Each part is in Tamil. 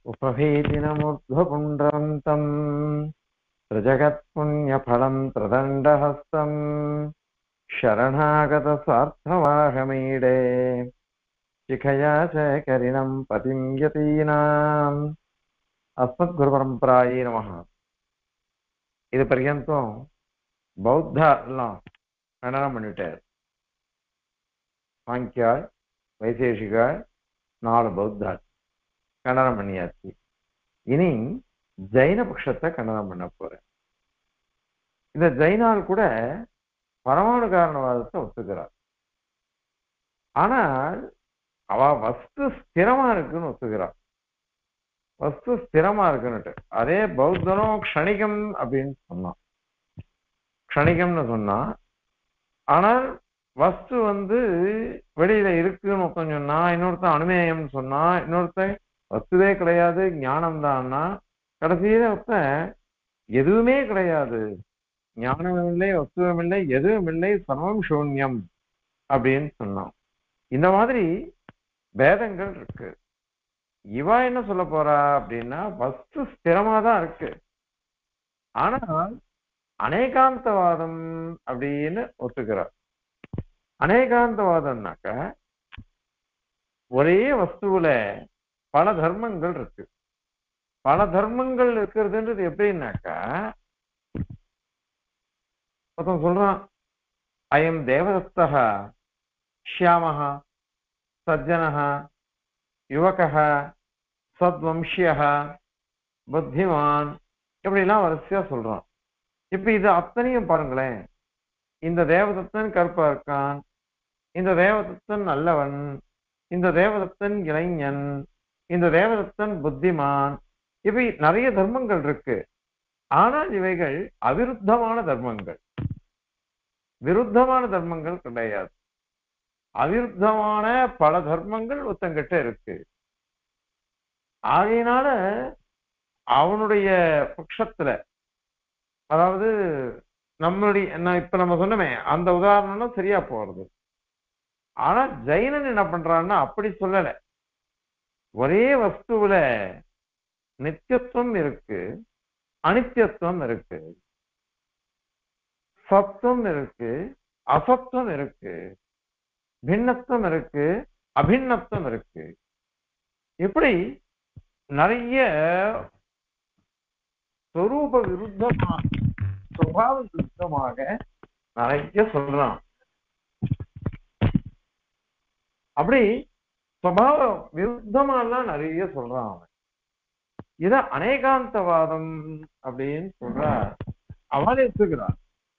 उपभीतिनमुर्ध्वपुण्ड्रवन्तम् त्रिजगत्पुण्यफलम् त्रिदण्डहस्तम् शरणागतस्वार्थवाहमीडे शिखया च करिणम् पतिम् यतीनाम् அஸ்மத்குருபரம்பராயே நமக இது பர்யந்தம் பௌத்தா எல்லாம் கண்டனம் பண்ணிட்டார் சாங்கியாள் வைசேஷிகாள் நாலு பௌத்தாள் கண்டனம் பண்ணியாச்சு இனி ஜைன பட்சத்தை கண்டனம் பண்ண போறேன் இந்த ஜைனால் கூட பரமாணு காரணவாதத்தை ஒத்துக்கிறார் ஆனால் அவ வஸ்து ஸ்திரமா இருக்குன்னு ஒத்துக்கிறார் வஸ்து ஸ்திரமா இருக்குன்னுட்டு அதே பௌத்தனும் க்ஷணிகம் அப்படின்னு சொன்னான் க்ஷணிகம்னு சொன்னா ஆனால் வஸ்து வந்து வெளியில இருக்குன்னு ஒருத்தன் சொன்னா இன்னொருத்தன் அனுமேயம்னு சொன்னா இன்னொருத்தன் வஸ்துவே கிடையாது ஞானம் தான்னா கடைசியில ஒருத்தன் எதுவுமே கிடையாது ஞானமும் இல்லை வஸ்துவம் இல்லை எதுவும் இல்லை சமம் சூன்யம் அப்படின்னு சொன்னான் இந்த மாதிரி பேதங்கள் இருக்கு இவா என்ன சொல்ல போறா அப்படின்னா வஸ்து ஸ்திரமா தான் இருக்கு ஆனால் அநேகாந்தவாதம் அப்படின்னு ஒத்துக்கிறார் அநேகாந்தவாதம்னாக்க ஒரே வஸ்துவில பல தர்மங்கள் இருக்கு பல தர்மங்கள் இருக்கிறதுன்றது எப்படின்னாக்கா ஒருத்தன் சொல்றான் அயம் தேவதத்தக ஷியாமஹ சஜ்ஜனஹ யுவக சத்வம்சிய புத்திமான் இப்படிலாம் வரிசையா சொல்றான் இப்ப இது அத்தனையும் பாருங்களேன் இந்த தேவதத்தன் கருப்பா இருக்கான் இந்த தேவதத்தன் நல்லவன் இந்த தேவதத்தன் இளைஞன் இந்த தேவதத்தன் புத்திமான் இப்ப நிறைய தர்மங்கள் இருக்கு ஆனால் இவைகள் அவிருத்தமான தர்மங்கள் விருத்தமான தர்மங்கள் கிடையாது அவிருத்தமான பல தர்மங்கள் ஒருத்தங்கிட்ட இருக்கு ஆகையினால அவனுடைய பட்சத்துல அதாவது நம்மளுடைய நான் இப்ப நம்ம சொன்னமே அந்த உதாரணம் சரியா போறது ஆனா ஜெயினன் என்ன பண்றான்னா அப்படி சொல்லல ஒரே வஸ்துவில நித்தியத்துவம் இருக்கு அனித்தியத்துவம் இருக்கு சத்துவம் இருக்கு அசத்துவம் இருக்கு பின்னத்துவம் இருக்கு அபிநத்துவம் இருக்கு இப்படி நிறைய சொரூப விருத்தமாக சுபாவ விருத்தமாக நிறைய சொல்றான் அப்படி சுபாவ விருத்தமாலாம் நிறைய சொல்றான் அவன் இத அநேகாந்தவாதம் அப்படின்னு சொல்ற அவளே எடுத்துக்கிறான்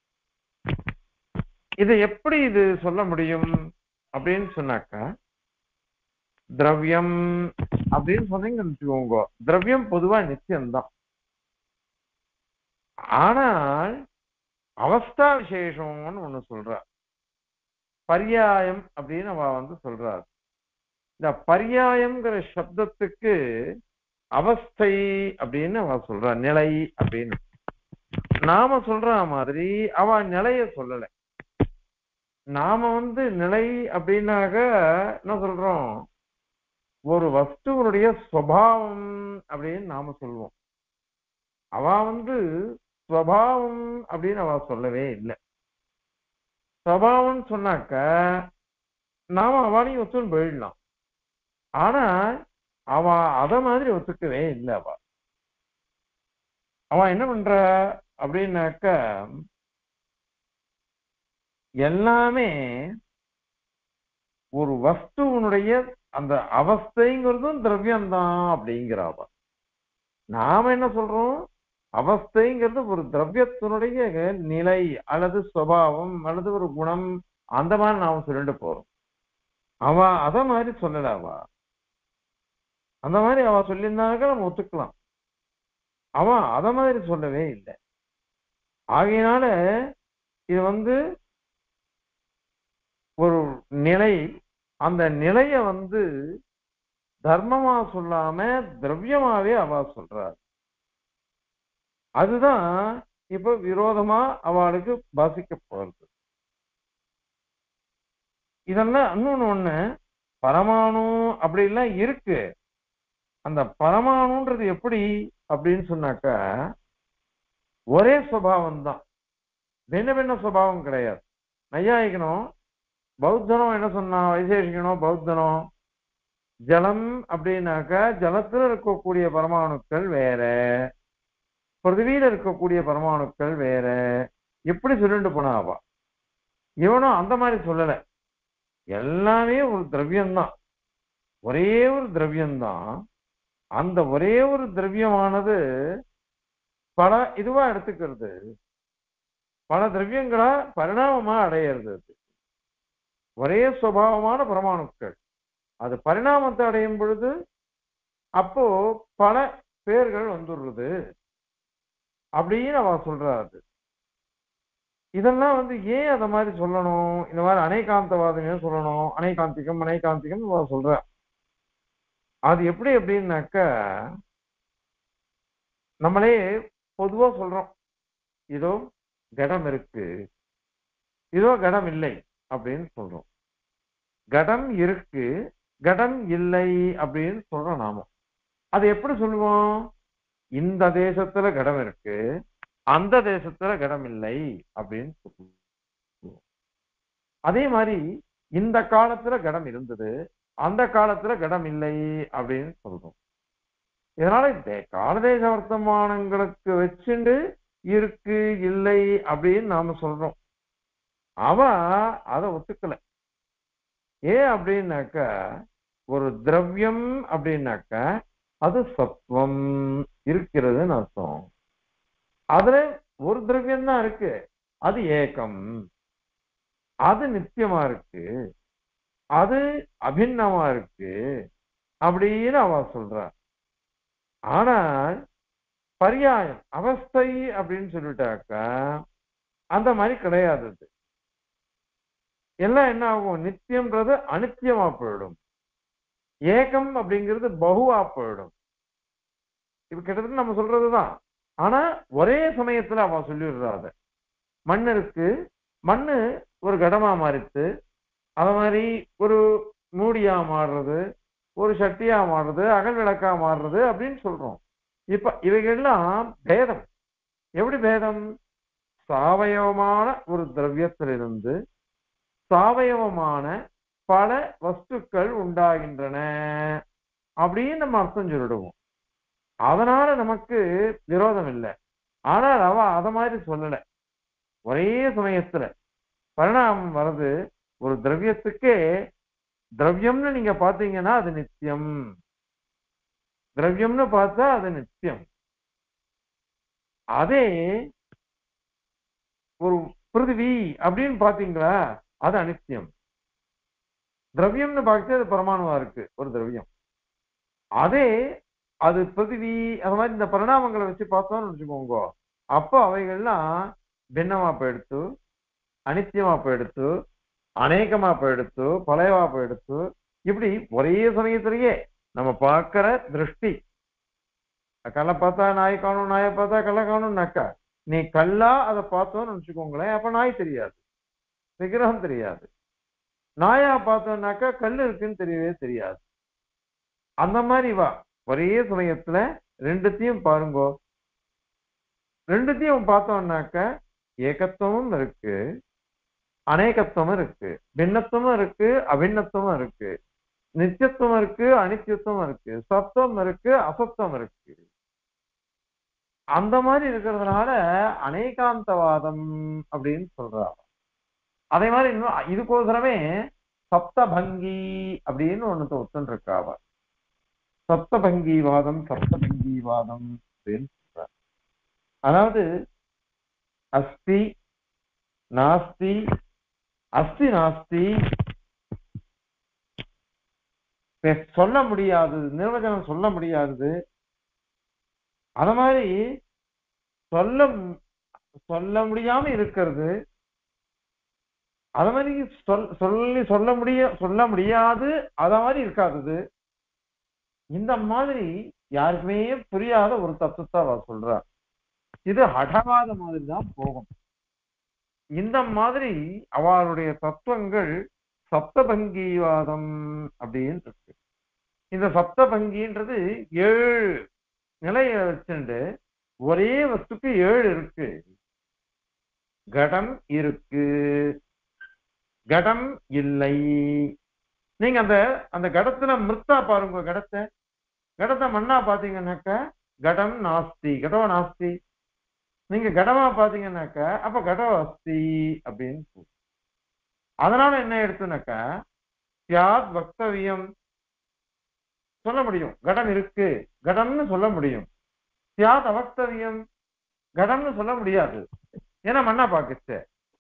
இது எப்படி இது சொல்ல முடியும் அப்படின்னு சொன்னாக்கா திரவியம் அப்படின்னு சொன்னீங்கன்னு வச்சுக்கோங்க திரவியம் பொதுவா நிச்சயம்தான் ஆனால் அவஸ்தா விசேஷம்னு ஒண்ணு சொல்றா பரியாயம் அப்படின்னு அவ வந்து சொல்றார் இந்த பரியாயம்ங்கிற சப்தத்துக்கு அவஸ்தை அப்படின்னு அவ சொல்றா நிலை அப்படின்னு நாம சொல்ற மாதிரி அவ நிலைய சொல்லலை நாம வந்து நிலை அப்படின்னாக என்ன சொல்றோம் ஒரு வஸ்துவனுடைய சுவாவம் அப்படின்னு நாம சொல்லுவோம் அவ வந்து ஸ்வபாவம் அப்படின்னு அவ சொல்லவே இல்லை சுவாவம் சொன்னாக்க நாம அவனையும் ஒத்துன்னு போயிடலாம் ஆனா அவ அத மாதிரி ஒத்துக்கவே இல்லை அவ அவ என்ன பண்ற அப்படின்னாக்க எல்லாமே ஒரு வஸ்துவனுடைய அந்த அவஸ்தைங்கிறதும் திரவியம்தான் அப்படிங்கிறாவ நாம என்ன சொல்றோம் அவஸ்தைங்கிறது ஒரு திரவியத்தினுடைய நிலை அல்லது சுவாவம் அல்லது ஒரு குணம் அந்த மாதிரி நாம சொல்லிட்டு போறோம் அவ அத மாதிரி சொல்லல அவ அந்த மாதிரி அவ சொல்லியிருந்தாக்க நம்ம ஒத்துக்கலாம் அவ அத மாதிரி சொல்லவே இல்லை ஆகையினால இது வந்து ஒரு நிலை அந்த நிலைய வந்து தர்மமா சொல்லாம திரவியமாவே அவ சொல்றார் அதுதான் இப்ப விரோதமா அவளுக்கு பாசிக்க போறது இதெல்லாம் இன்னொன்னு ஒண்ணு பரமாணு அப்படிலாம் இருக்கு அந்த பரமாணுன்றது எப்படி அப்படின்னு சொன்னாக்கா ஒரே சுபாவம் தான் பின்ன பின்ன சுபாவம் கிடையாது நையாயிக்கணும் பௌத்தனம் என்ன சொன்னா வைசேஷிக்கணும் பௌத்தனம் ஜலம் அப்படின்னாக்கா ஜலத்துல இருக்கக்கூடிய பரமாணுக்கள் வேற பிருத்திவியில இருக்கக்கூடிய பரமாணுக்கள் வேற எப்படி சொல்லிட்டு போனாவா இவனும் அந்த மாதிரி சொல்லல எல்லாமே ஒரு திரவியம்தான் ஒரே ஒரு திரவியம்தான் அந்த ஒரே ஒரு திரவியமானது பல இதுவா எடுத்துக்கிறது பல திரவியங்களா பரிணாமமா அடையிறது அது ஒரே சுபாவமான பரமாணுக்கள் அது பரிணாமத்தை அடையும் பொழுது அப்போ பல பேர்கள் வந்துடுறது அப்படின்னு அவ சொல்றா அது இதெல்லாம் வந்து ஏன் அத மாதிரி சொல்லணும் இந்த மாதிரி அனைகாந்தவாதம் ஏன் சொல்லணும் அனைகாந்திகம் அனைகாந்திகம் அவ சொல்ற அது எப்படி அப்படின்னாக்க நம்மளே பொதுவா சொல்றோம் இதோ கடம் இருக்கு இதோ கடம் இல்லை அப்படின்னு சொல்றோம் கடம் இருக்கு கடம் இல்லை அப்படின்னு சொல்றோம் நாம அது எப்படி சொல்லுவோம் இந்த தேசத்துல கடம் இருக்கு அந்த தேசத்துல கடம் இல்லை அப்படின்னு சொல்லுவோம் அதே மாதிரி இந்த காலத்துல கடம் இருந்தது அந்த காலத்துல கடம் இல்லை அப்படின்னு சொல்றோம் இதனால இந்த காலதேச வர்த்தமானங்களுக்கு வச்சுண்டு இருக்கு இல்லை அப்படின்னு நாம சொல்றோம் அவ அதை ஒத்துக்கல ஏன் அப்படின்னாக்க ஒரு திரவியம் அப்படின்னாக்க அது சத்துவம் இருக்கிறதுன்னு அர்த்தம் அதுல ஒரு திரவியம் தான் இருக்கு அது ஏகம் அது நித்தியமா இருக்கு அது அபிநமா இருக்கு அப்படின்னு அவ சொல்றா ஆனால் பரியாயம் அவஸ்தை அப்படின்னு சொல்லிட்டாக்கா அந்த மாதிரி கிடையாது அது எல்லாம் என்ன ஆகும் நித்தியம்ன்றது அனித்தியமா போயிடும் ஏகம் அப்படிங்கிறது பகுவா போயிடும் இப்ப கிட்டத்தட்ட நம்ம சொல்றதுதான் ஆனா ஒரே சமயத்துல அவ சொல்லிடுறா அத மண் இருக்கு மண்ணு ஒரு கடமா மாறித்து அத மாதிரி ஒரு மூடியா மாறுறது ஒரு சட்டியா மாறுறது அகல் விளக்கா மாறுறது அப்படின்னு சொல்றோம் இப்ப இவைகள்லாம் பேதம் எப்படி பேதம் சாவயவமான ஒரு திரவியத்திலிருந்து சாவயவமான பல வஸ்துக்கள் உண்டாகின்றன அப்படின்னு நம்ம அர்த்தம் சொல்லிடுவோம் அதனால நமக்கு விரோதம் இல்லை ஆனால் அவ அத மாதிரி சொல்லல ஒரே சமயத்துல பரிணாமம் வருது ஒரு திரவியத்துக்கே திரவியம்னு நீங்க பாத்தீங்கன்னா அது நித்தியம் திரவியம்னு பார்த்தா அது நித்தியம் அதே ஒரு பிருத்திவி அப்படின்னு பாத்தீங்களா அது அனித்தியம் திரவியம்னு பார்த்து அது பரமாணுவா இருக்கு ஒரு திரவியம் அதே அது பிருத்திவி அந்த மாதிரி இந்த பரிணாமங்களை வச்சு பார்த்தோம்னு வச்சுக்கோங்க அப்போ அவைகள்லாம் பின்னமா போயிடுத்து அனித்தியமா போயிடுத்து அநேகமா போயிடுத்து பழையவா போயிடுத்து இப்படி ஒரே சமயத்திலேயே நம்ம பார்க்கிற திருஷ்டி கல்லை பார்த்தா நாய் காணும் நாயை பார்த்தா கல்லை காணும்னாக்கா நீ கல்லா அதை பார்த்தோன்னு நினச்சிக்கோங்களேன் அப்ப நாய் தெரியாது விக்கிரகம் தெரியாது நாயா பார்த்தோம்னாக்கா கல் இருக்குன்னு தெரியவே தெரியாது அந்த மாதிரி வா ஒரே சமயத்துல ரெண்டுத்தையும் பாருங்கோ ரெண்டுத்தையும் பார்த்தோம்னாக்க ஏகத்துவமும் இருக்கு அநேகத்துவமும் இருக்கு பின்னத்துவமும் இருக்கு அபிநத்துவமும் இருக்கு நித்தியத்துவம் இருக்கு அனித்தியத்துவம் இருக்கு சத்துவம் இருக்கு அசத்துவம் இருக்கு அந்த மாதிரி இருக்கிறதுனால அநேகாந்தவாதம் அப்படின்னு சொல்றாங்க அதே மாதிரி இன்னும் இதுக்கோசரமே சப்தபங்கி அப்படின்னு ஒண்ணு ஒத்துன்னு இருக்காவ சப்தபங்கிவாதம் சப்தபங்கிவாதம் அப்படின்னு சொல்றாங்க அதாவது அஸ்தி நாஸ்தி அஸ்தி நாஸ்தி சொல்ல முடியாதது நிர்வச்சனம் சொல்ல முடியாதது அத மாதிரி சொல்ல சொல்ல முடியாம இருக்கிறது அத மாதிரி சொல் சொல்லி சொல்ல முடிய சொல்ல முடியாது அத மாதிரி இருக்காதது இந்த மாதிரி யாருக்குமே புரியாத ஒரு தத்துவத்தை அவ சொல்றா இது ஹடவாத மாதிரி தான் போகும் இந்த மாதிரி அவளுடைய தத்துவங்கள் சப்தபங்கிவாதம் அப்படின்னு இருக்கு இந்த சப்தபங்கின்றது ஏழு நிலையை வச்சுண்டு ஒரே வஸ்துக்கு ஏழு இருக்கு கடம் இருக்கு கடம் இல்லை நீங்க அந்த அந்த கடத்துல மிருத்தா பாருங்க கடத்தை கடத்தை மண்ணா பாத்தீங்கன்னாக்க கடம் நாஸ்தி கடவ நாஸ்தி நீங்க கடமா பாத்தீங்கன்னாக்க அப்ப கடவ அஸ்தி அப்படின்னு சொல்லுவோம். அதனால என்ன எடுத்துனாக்கா சியாத் வக்தவியம் சொல்ல முடியும் கடம் இருக்கு கடம்னு சொல்ல முடியும் சியாத் அவக்தவியம் கடம்னு சொல்ல முடியாது ஏன்னா மண்ணா பாக்குச்சு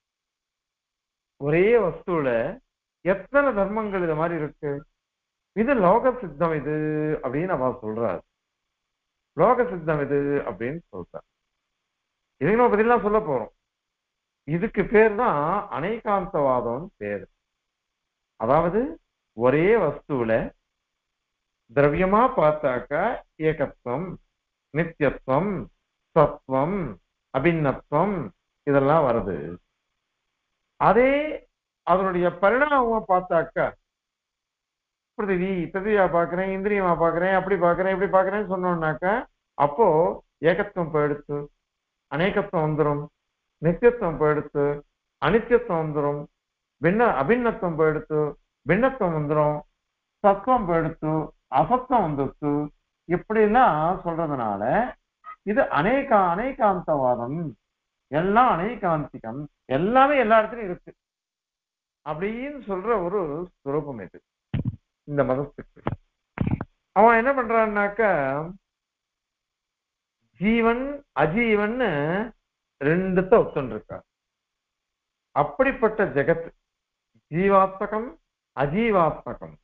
ஒரே வஸ்துல எத்தனை தர்மங்கள் இது மாதிரி இருக்கு இது லோக சித்தம் இது அப்படின்னு அவ சொல்றாரு லோக சித்தம் இது அப்படின்னு சொல்றார் இதுக்கு நம்ம பதிலாம் சொல்ல போறோம் இதுக்கு பேர் தான் அனைகாந்தவாதம் பேர் அதாவது ஒரே வஸ்துவில திரவியமா பார்த்தாக்கா ஏகத்துவம் நித்தியத்துவம் சத்வம் அபிநத்துவம் இதெல்லாம் வருது அதே அதனுடைய பரிணாமமா பார்த்தாக்கா பிருத்திவி பிருத்திவியா பாக்குறேன் இந்திரியமா பாக்குறேன் அப்படி பாக்குறேன் இப்படி பாக்குறேன்னு சொன்னோம்னாக்கா அப்போ ஏகத்துவம் போயிடுத்து அநேகத்துவம் வந்துடும் நித்தியத்துவம் போயிடுத்து அனித்தியத்துவம் வந்துடும் பின்ன அபிநத்துவம் போயிடுத்து பின்னத்துவம் வந்துடும் சத்துவம் போயிடுத்து அசத்துவம் வந்துடுத்து இப்படிலாம் சொல்றதுனால இது அநேக அநேகாந்தவாதம் எல்லாம் அநேகாந்திகம் எல்லாமே எல்லா இடத்துலயும் இருக்கு அப்படின்னு சொல்ற ஒரு சுரூபம் இது இந்த மதத்துக்கு அவன் என்ன பண்றான்னாக்கா ஜீவன் அஜீவன்னு ரெண்டுத்த ஒத்துன்னு அப்படிப்பட்ட ஜெகத் ஜீவாத்மகம் அஜீவாத்மகம்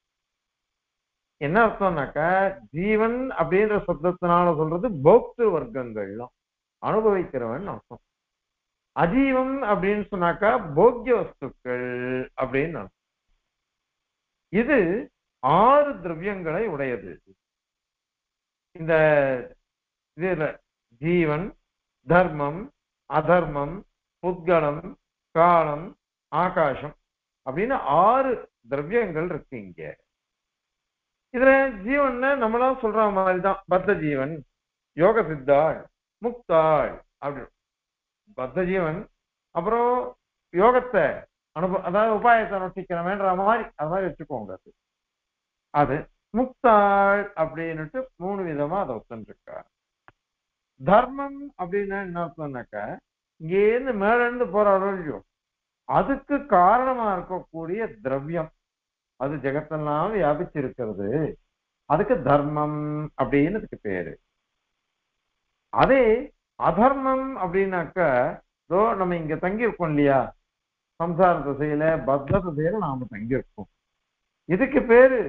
என்ன அர்த்தம்னாக்கா ஜீவன் அப்படின்ற சப்தத்தினால சொல்றது போக்து வர்க்கங்கள்லாம் அனுபவிக்கிறவன் அர்த்தம் அஜீவம் அப்படின்னு சொன்னாக்கா போக்கிய வஸ்துக்கள் அப்படின்னு அர்த்தம் இது ஆறு திரவியங்களை உடையது இந்த இதுல ஜீவன் தர்மம் அதர்மம் புத்கலம் காலம் ஆகாசம் அப்படின்னு ஆறு திரவியங்கள் இருக்கு இங்க இதுல ஜீவன் நம்மளா சொல்ற மாதிரிதான் பத்த ஜீவன் யோக சித்தாள் முக்தாள் அப்படி பத்த ஜீவன் அப்புறம் யோகத்தை அனுபவ அதாவது உபாயத்தை நொட்டிக்கிறவன்ற மாதிரி அது மாதிரி வச்சுக்கோங்க அது அது முக்தாள் அப்படின்னுட்டு மூணு விதமா அதை ஒத்துருக்கா தர்மம் அப்படின்னா என்ன அர்த்தம்னாக்கா இங்கேருந்து மேல இருந்து போற இல்லையோ அதுக்கு காரணமா இருக்கக்கூடிய திரவியம் அது ஜெகத்தெல்லாம் வியாபிச்சிருக்கிறது அதுக்கு தர்மம் அப்படின்னு அதுக்கு பேரு அதே அதர்மம் அப்படின்னாக்கா இதோ நம்ம இங்க தங்கி இருக்கோம் இல்லையா சம்சார திசையில பத்த திசையில நாம தங்கி இருக்கோம் இதுக்கு பேரு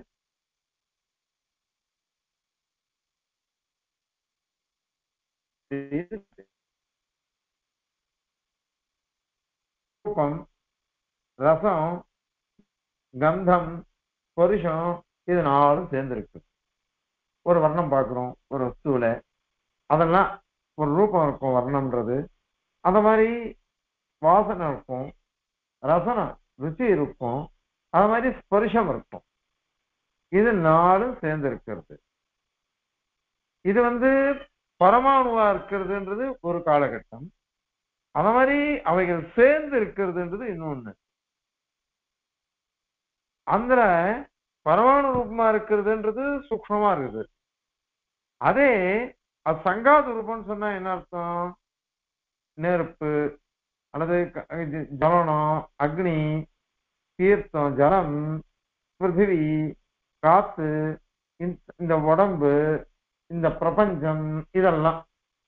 ரூபம் ரசம் கந்தம் பொருஷம் இது நாலும் சேர்ந்துருக்கு ஒரு வர்ணம் பார்க்குறோம் ஒரு வஸ்துவில் அதெல்லாம் ஒரு ரூபம் இருக்கும் வர்ணம்ன்றது அந்த மாதிரி வாசனை இருக்கும் ரசனம் ருச்சி இருக்கும் அது மாதிரி ஸ்பர்ஷம் இருக்கும் இது நாலும் சேர்ந்து இருக்கிறது இது வந்து பரமாணுவா இருக்கிறதுன்றது ஒரு காலகட்டம் அந்த மாதிரி அவைகள் சேர்ந்து இருக்கிறதுன்றது இன்னொன்னு அந்த பரமாணு ரூபமா இருக்கிறதுன்றது சூக்மமா இருக்குது அதே அது சங்காத ரூபம்னு சொன்னா என்ன அர்த்தம் நெருப்பு அல்லது க- இது ஜலனம் அக்னி தீர்த்தம் ஜலம் பிருத்திவி காத்து இந்த- இந்த உடம்பு இந்த பிரபஞ்சம் இதெல்லாம்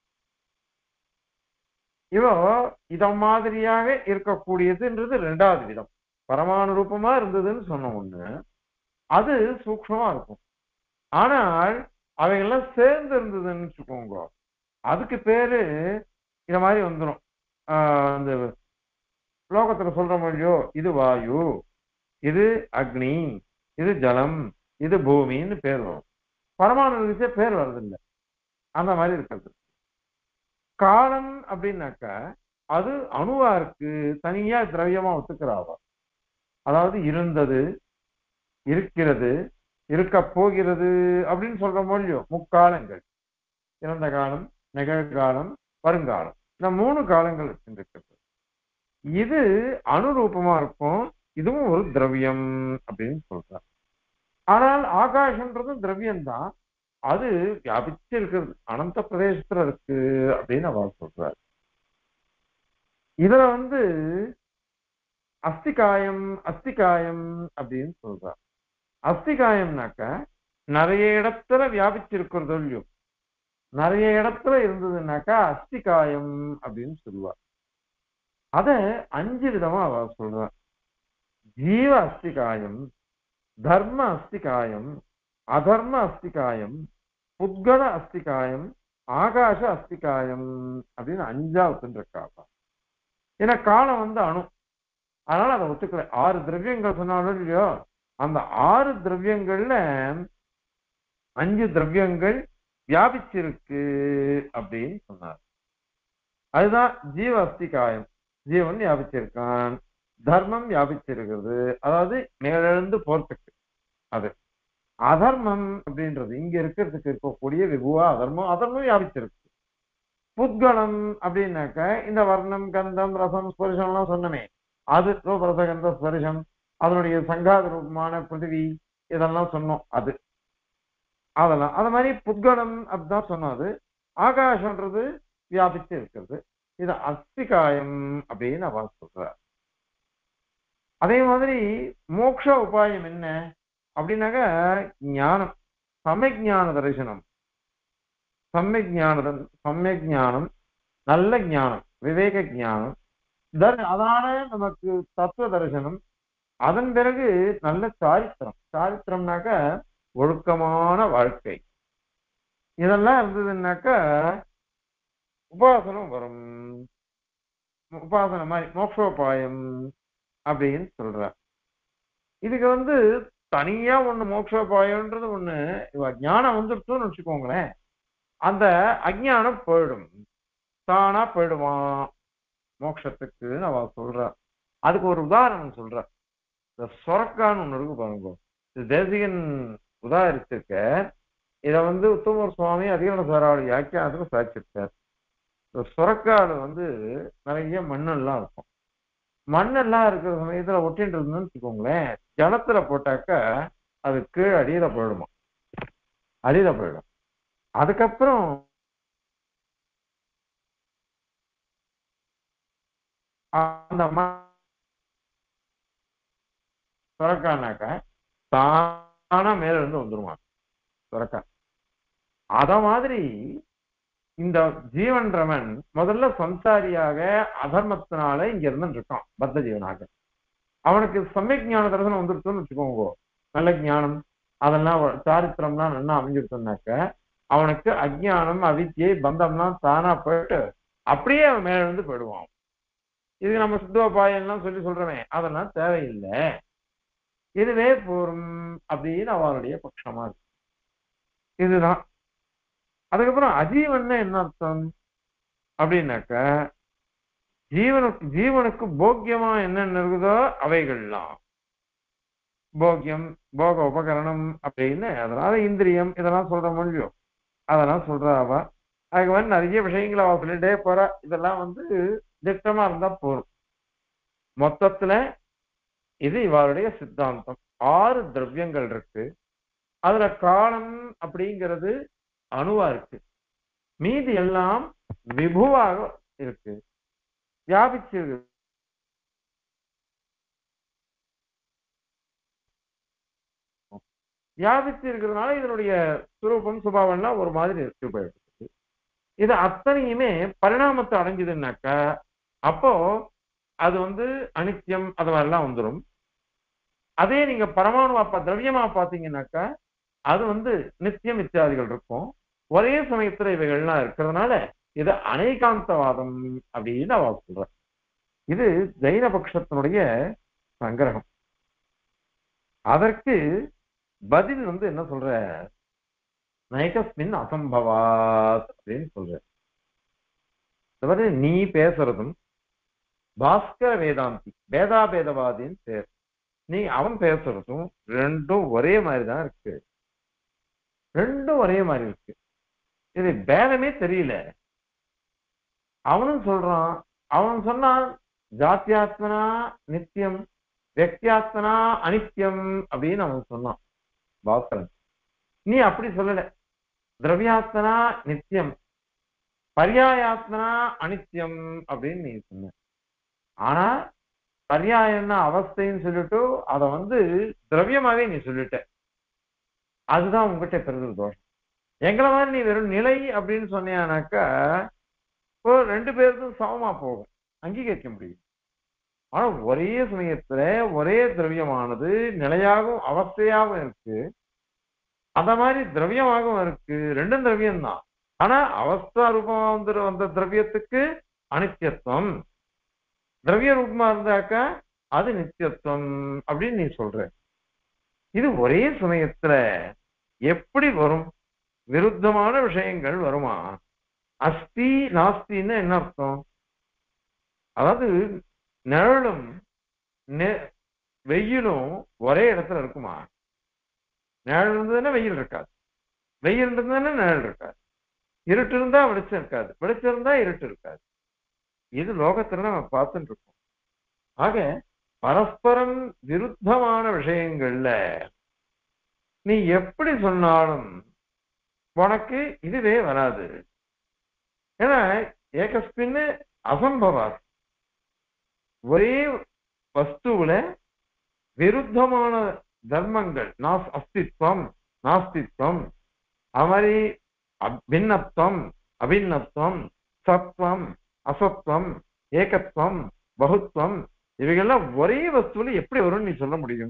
இவோ இத மாதிரியாக இருக்கக்கூடியதுன்றது ரெண்டாவது விதம் பரமாணு ரூபமா இருந்ததுன்னு சொன்ன ஒண்ணு அது சூக்ஷ்மமா இருக்கும் ஆனால் அவைகள்லாம் சேர்ந்து இருந்ததுன்னு வச்சுக்கோங்க அதுக்கு பேரு இந்த மாதிரி வந்துடும் அந்த லோகத்துல சொல்ற மொழியோ இது வாயு இது அக்னி இது ஜலம் இது பூமின்னு பேர் வரும் பரமாணு விஷய பேர் வருதில்லை அந்த மாதிரி இருக்கிறது காலம் அப்படின்னாக்கா அது அணுவா இருக்கு தனியா திரவியமா ஒத்துக்கிறாவா அதாவது இருந்தது இருக்கிறது இருக்க போகிறது அப்படின்னு சொல்றோமோ இல்லையோ முக்காலங்கள் இறந்த காலம் நிகழ்காலம் வருங்காலம் இந்த மூணு காலங்கள் இருக்கிறது இது அனுரூபமா இருக்கும் இதுவும் ஒரு திரவியம் அப்படின்னு சொல்றார் ஆனால் ஆகாஷன்றது திரவியம் தான் அது வியாபிச்சு இருக்கிறது அனந்த பிரதேசத்துல இருக்கு அப்படின்னு அவர் சொல்றார் இதுல வந்து அஸ்திகாயம் அஸ்திகாயம் அப்படின்னு சொல்றார் அஸ்திகாயம்னாக்க நிறைய இடத்துல வியாபிச்சிருக்கிறது இல்லையோ நிறைய இடத்துல இருந்ததுன்னாக்கா அஸ்திகாயம் அப்படின்னு சொல்லுவார் அத அஞ்சு விதமா அவ சொல்றார் ஜீவ அஸ்திகாயம் தர்ம அஸ்திகாயம் அதர்ம அஸ்திகாயம் புத்கல அஸ்திகாயம் ஆகாச அஸ்திகாயம் அப்படின்னு அஞ்சாவது இருக்காப்பா ஏன்னா காலம் வந்து அணு அதனால அதை ஒத்துக்கல ஆறு திரவியங்கள் சொன்னாலும் இல்லையோ அந்த ஆறு திரவியங்கள்ல அஞ்சு திரவியங்கள் வியாபிச்சிருக்கு அப்படின்னு சொன்னார் அதுதான் ஜீவ அஸ்திகாயம் ஜீவன் வியாபிச்சிருக்கான் தர்மம் வியாபிச்சிருக்கிறது அதாவது மேலெழுந்து போறதுக்கு அது அதர்மம் அப்படின்றது இங்க இருக்கிறதுக்கு இருக்கக்கூடிய விபுவா அதர்மம் அதர்மம் வியாபிச்சிருக்கு புத்கலம் அப்படின்னாக்க இந்த வர்ணம் கந்தம் ரசம் ஸ்பரிசம் எல்லாம் சொன்னமே அது ரூபரசகந்த ஸ்பரிசம் அதனுடைய சங்காத ரூபமான பிருத்திவி இதெல்லாம் சொன்னோம் அது அதெல்லாம் அது மாதிரி புத்கலம் அப்படிதான் சொன்னோம் அது ஆகாஷன்றது வியாபிச்சு இருக்கிறது இது அஸ்திகாயம் அப்படின்னு அவர் சொல்றார் அதே மாதிரி மோக்ஷ உபாயம் என்ன அப்படின்னாக்க ஞானம் சமயக் ஞான தரிசனம் சமயக் ஞான சமயக் ஞானம் நல்ல ஞானம் விவேக ஞானம் தர் அதனால நமக்கு தத்துவ தரிசனம் அதன் பிறகு நல்ல சாரித்திரம் சாரித்திரம்னாக்க ஒழுக்கமான வாழ்க்கை இதெல்லாம் இருந்ததுன்னாக்க உபாசனம் வரும் உபாசனம் மாதிரி மோக்ஷோபாயம் அப்படின்னு சொல்ற இதுக்கு வந்து தனியா ஒண்ணு மோக்ஷோபாயம்ன்றது ஒண்ணு இவ ஞானம் வந்துருச்சுன்னு வச்சுக்கோங்களேன் அந்த அஜ்ஞானம் போயிடும் தானா போயிடுவான் மோட்சத்துக்குன்னு அவ சொல்றா அதுக்கு ஒரு உதாரணம் சொல்ற இந்த சொரக்கான்னு ஒண்ணு இருக்கு பாருங்க இது தேசிகன் உதாரிச்சிருக்க இதை வந்து உத்தமர் சுவாமி அதிகரண சாராவளி வியாக்கியானத்துல சாதிச்சிருக்கார் இந்த சுரக்காடு வந்து நிறைய மண்ணெல்லாம் இருக்கும் மண்ணெல்லாம் இருக்கிற சமயத்துல ஒட்டின்னு இருந்ததுன்னு வச்சுக்கோங்களேன் ஜலத்துல போட்டாக்க அது கீழே அடியில போயிடுமா அடியில போயிடும் அதுக்கப்புறம் அந்த சுரக்கானாக்க தானா மேல இருந்து வந்துருமா சுரக்கா அத மாதிரி இந்த ஜீவன்றவன் முதல்ல சம்சாரியாக அதர்மத்தினால இங்க இருந்து இருக்கான் பத்த ஜீவனாக அவனுக்கு சமயக் ஞான தரிசனம் வந்துருச்சுன்னு வச்சுக்கோங்க நல்ல ஞானம் அதெல்லாம் சாரித்திரம்லாம் நல்லா அமைஞ்சிருச்சுனாக்க அவனுக்கு அஜ்ஞானம் அவித்தியை பந்தம்லாம் தானா போயிட்டு அப்படியே அவன் மேல இருந்து போயிடுவான் இதுக்கு நம்ம சித்தோபாயம்லாம் சொல்லி சொல்றவன் அதெல்லாம் தேவையில்லை இதுவே போரும் அப்படின்னு அவருடைய பட்சமா இருக்கு இதுதான் அதுக்கப்புறம் அஜீவன் என்ன அர்த்தம் அப்படின்னாக்க ஜீவனுக்கு ஜீவனுக்கு போக்கியமா என்னென்ன இருக்குதோ அவைகள்லாம் போக்கியம் போக உபகரணம் அப்படின்னு அதனால இந்திரியம் இதெல்லாம் சொல்ற மொழியோ அதெல்லாம் சொல்றா அவ அதுக்கு வந்து நிறைய விஷயங்களை அவ சொல்லிட்டே போறா இதெல்லாம் வந்து திட்டமா இருந்தா போதும் மொத்தத்துல இது இவருடைய சித்தாந்தம் ஆறு திரவியங்கள் இருக்கு அதுல காலம் அப்படிங்கிறது அணுவா இருக்கு மீதி எல்லாம் விபுவாக இருக்கு வியாபிச்சு வியாபிச்சு இருக்கிறதுனால இதனுடைய சுரூபம் சுபாவம்லாம் ஒரு மாதிரி இருக்கு போயிருக்கு இது அத்தனையுமே பரிணாமத்தை அடைஞ்சதுன்னாக்கா அப்போ அது வந்து அனித்தியம் அது மாதிரிலாம் வந்துடும் அதே நீங்க பரமாணுவா பா திரவியமா பாத்தீங்கன்னாக்கா அது வந்து நித்தியம் இத்தியாதிகள் இருக்கும் ஒரே சமயத்துல இவைகள்லாம் இருக்கிறதுனால இது அநேகாந்தவாதம் அப்படின்னு அவ சொல்ற இது ஜெயின பட்சத்தினுடைய சங்கிரகம் அதற்கு பதில் வந்து என்ன சொல்ற நைகஸ்மின் அசம்பவாத் அப்படின்னு சொல்ற அதாவது நீ பேசுறதும் பாஸ்கர வேதாந்தி வேதாபேதவாதின்னு பேர் நீ அவன் பேசுறதும் ரெண்டும் ஒரே மாதிரி தான் இருக்கு ரெண்டும் ஒரே மாதிரி இருக்கு இது பேதமே தெரியல அவனும் சொல்றான் அவன் சொன்னான் ஜாத்தியாத்மனா நித்தியம் வெக்தியாத்மனா அனித்யம் அப்படின்னு அவன் சொன்னான் பாஸ்கரன் நீ அப்படி சொல்லல திரவியாத்மனா நித்தியம் பர்யாயாத்மனா அனித்யம் அப்படின்னு நீ சொன்ன ஆனா பர்யாயம்னா அவஸ்தைன்னு சொல்லிட்டு அத வந்து திரவியமாவே நீ சொல்லிட்ட அதுதான் உங்ககிட்ட பெருது தோஷம் எங்களை மாதிரி நீ வெறும் நிலை அப்படின்னு சொன்னியானாக்கா இப்போ ரெண்டு பேருக்கும் சமமா போகும் அங்கீகரிக்க முடியும் ஆனா ஒரே சமயத்துல ஒரே திரவியமானது நிலையாகவும் அவஸ்தையாகவும் இருக்கு அந்த மாதிரி திரவியமாகவும் இருக்கு ரெண்டும் திரவியம் தான் ஆனா அவஸ்தா ரூபமா வந்து வந்த திரவியத்துக்கு அனித்தியத்துவம் திரவிய ரூபமா இருந்தாக்கா அது நித்தியத்துவம் அப்படின்னு நீ சொல்ற இது ஒரே சமயத்துல எப்படி வரும் விருத்தமான விஷயங்கள் வருமா அஸ்தி நாஸ்தின்னு என்ன அர்த்தம் அதாவது நிழலும் நெ- வெயிலும் ஒரே இடத்துல இருக்குமா நிழல் இருந்ததுன்னா வெயில் இருக்காது வெயில் இருந்ததுன்னா நிழல் இருக்காது இருட்டு இருந்தா வெளிச்சம் இருக்காது வெளிச்சம் இருந்தா இருட்டு இருக்காது இது லோகத்துல நம்ம பார்த்துட்டு இருக்கோம் ஆக பரஸ்பரம் விருத்தமான விஷயங்கள்ல நீ எப்படி சொன்னாலும் உனக்கு இதுவே வராது ஏன்னா ஏகஸ்பின்னு அசம்பவாத் ஒரே வஸ்துவுல விருத்தமான தர்மங்கள் நாஸ் அஸ்தித்வம் நாஸ்தித்வம் அது மாதிரி அப்- பின்னத்துவம் அபிநத்துவம் சத்வம் அசத்வம் ஏகத்துவம் பகுத்துவம் இவைகள்லாம் ஒரே வஸ்துவில எப்படி வரும்னு நீ சொல்ல முடியும்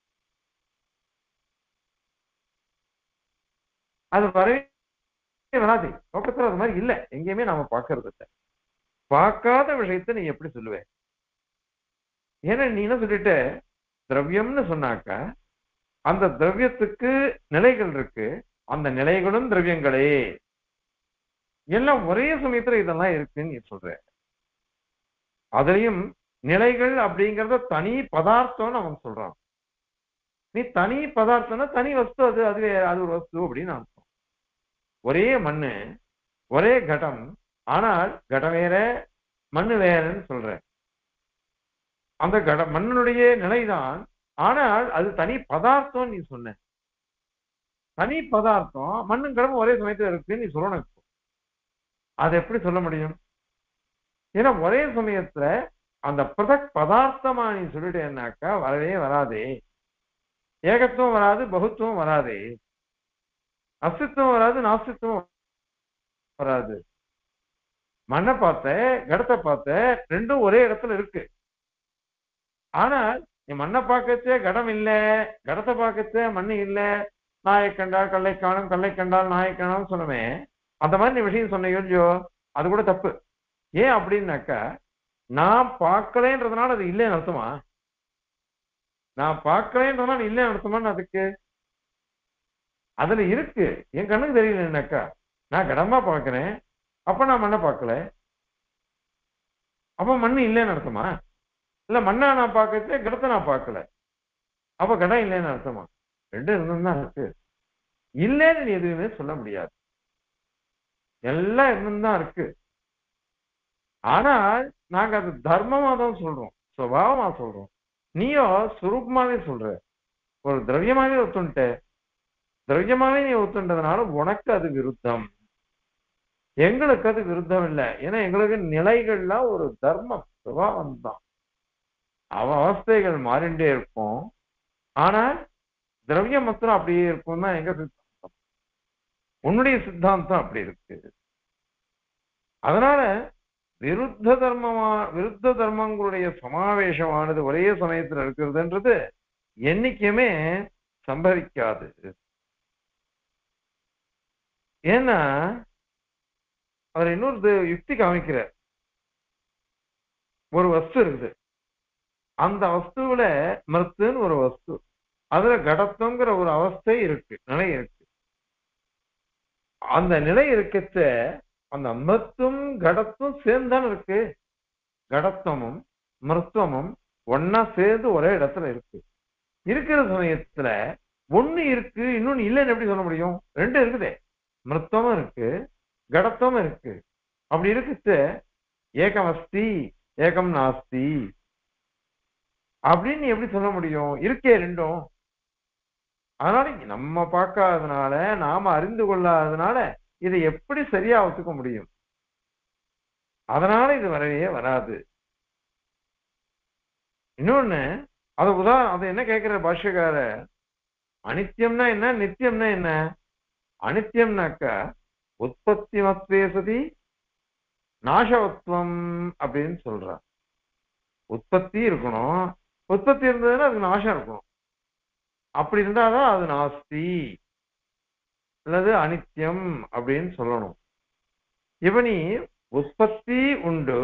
அது வரவே வராது நோக்கத்துல அது மாதிரி இல்ல எங்கேயுமே நாம பார்க்கறது இல்ல பார்க்காத விஷயத்தை நீ எப்படி சொல்லுவ ஏன்னா நீ என்ன சொல்லிட்ட திரவியம்னு சொன்னாக்கா அந்த திரவியத்துக்கு நிலைகள் இருக்கு அந்த நிலைகளும் திரவியங்களே எல்லாம் ஒரே சமயத்துல இதெல்லாம் இருக்குன்னு நீ சொல்ற அதுலயும் நிலைகள் அப்படிங்கறத தனி பதார்த்தம்னு அவன் சொல்றான் நீ தனி பதார்த்தம்னா தனி வஸ்து அது அதுவே அது ஒரு வஸ்து அப்படின்னு அர்த்தம் ஒரே மண்ணு ஒரே கடம் ஆனால் கடம் வேற மண்ணு வேறன்னு சொல்ற அந்த கட மண்ணுடைய நிலைதான் ஆனால் அது தனி பதார்த்தம் நீ சொன்ன தனி பதார்த்தம் மண்ணும் கடமும் ஒரே சமயத்துல இருக்குன்னு நீ சொல்லணும் இப்போ அதை எப்படி சொல்ல முடியும் ஏன்னா ஒரே சமயத்துல அந்த பிரதக் பதார்த்தமா நீ சொல்லிட்டேன்னாக்கா வரவே வராதே ஏகத்துவம் வராது பகுத்துவம் வராதே அஸ்தித்வம் வராது நாஸ்தித்வம் வராது மண்ணை பார்த்த கடத்தை பார்த்த ரெண்டும் ஒரே இடத்துல இருக்கு ஆனால் நீ மண்ணை பார்க்கச்சே கடம் இல்ல கடத்தை பார்க்கச்சே மண்ணு இல்ல நாயை கண்டால் கல்லை காணும் கல்லை கண்டால் நாயை காணும் சொன்னமே அந்த மாதிரி நீ விஷயம் சொன்னையோ இல்லையோ அது கூட தப்பு ஏன் அப்படின்னாக்கா நான் பார்க்கலேன்றதுனால அது இல்லைன்னு அர்த்தமா நான் பார்க்கலேன்றதுனால இல்லைன்னு அர்த்தமான்னு அதுக்கு அதுல இருக்கு என் கண்ணுக்கு தெரியலன்னாக்கா நான் கடமா பார்க்கிறேன் அப்ப நான் மண்ணை பார்க்கல அப்ப மண்ணு இல்லைன்னு அர்த்தமா இல்ல மண்ணா நான் பார்க்கறதே கடத்தை நான் பார்க்கல அப்ப கடம் இல்லைன்னு அர்த்தமா ரெண்டும் இருந்தும் தான் இருக்கு இல்லைன்னு நீ எதுவுமே சொல்ல முடியாது எல்லாம் இருந்தும் தான் இருக்கு ஆனால் நாங்க அது தர்மமா தான் சொல்றோம் சுபாவமா சொல்றோம் நீயோ சுரூபமாவே சொல்ற ஒரு திரவியமாவே ஒத்துண்ட திரவியமாவே நீ ஒத்துண்டதுனால உனக்கு அது விருத்தம் எங்களுக்கு அது விருத்தம் இல்லை ஏன்னா எங்களுக்கு நிலைகள்லாம் ஒரு தர்மம் சுபாவம் தான் அவ அவஸ்தைகள் மாறிண்டே இருக்கும் ஆனால் திரவியம் மாத்திரம் அப்படியே இருக்கும் தான் எங்க சித்தாந்தம் உன்னுடைய சித்தாந்தம் அப்படி இருக்கு அதனால விருத்த தர்மமா விருத்த தர்மங்களுடைய சமாவேசமானது ஒரே சமயத்துல இருக்கிறதுன்றது என்னைக்குமே சம்பவிக்காது ஏன்னா அவர் இன்னொரு யுக்தி காமிக்கிறார் ஒரு வஸ்து இருக்குது அந்த வஸ்துவில மிருத்துன்னு ஒரு வஸ்து அதுல கடத்தங்கிற ஒரு அவஸ்தை இருக்கு நிலை இருக்கு அந்த நிலை இருக்கச்ச அந்த மிருத்தும் கடத்தும் சேர்ந்தான இருக்கு கடத்தமும் மிருத்துவமும் ஒன்னா சேர்ந்து ஒரே இடத்துல இருக்கு இருக்கிற சமயத்துல ஒண்ணு இருக்கு இன்னொன்னு இல்லைன்னு எப்படி சொல்ல முடியும் ரெண்டு இருக்குதே மிருத்தமும் இருக்கு கடத்தமும் இருக்கு அப்படி இருக்குது ஏகம் அஸ்தி ஏகம் நாஸ்தி அப்படின்னு நீ எப்படி சொல்ல முடியும் இருக்கே ரெண்டும் அதனால நம்ம பார்க்காததுனால நாம அறிந்து கொள்ளாததுனால இதை எப்படி சரியா ஒத்துக்க முடியும் அதனால இது வரவே வராது இன்னொன்னு அது உதா அது என்ன கேட்கிற பாஷ்யக்கார அனித்தியம்னா என்ன நித்தியம்னா என்ன அனித்தியம்னாக்கா உற்பத்தி மத்வே சதி நாசவத்துவம் அப்படின்னு சொல்றான் உற்பத்தி இருக்கணும் உற்பத்தி இருந்ததுன்னா அதுக்கு நாசம் இருக்கணும் அப்படி இருந்தாதான் அது நாஸ்தி அல்லது அனித்தியம் அப்படின்னு சொல்லணும் இப்ப நீ உற்பத்தி உண்டு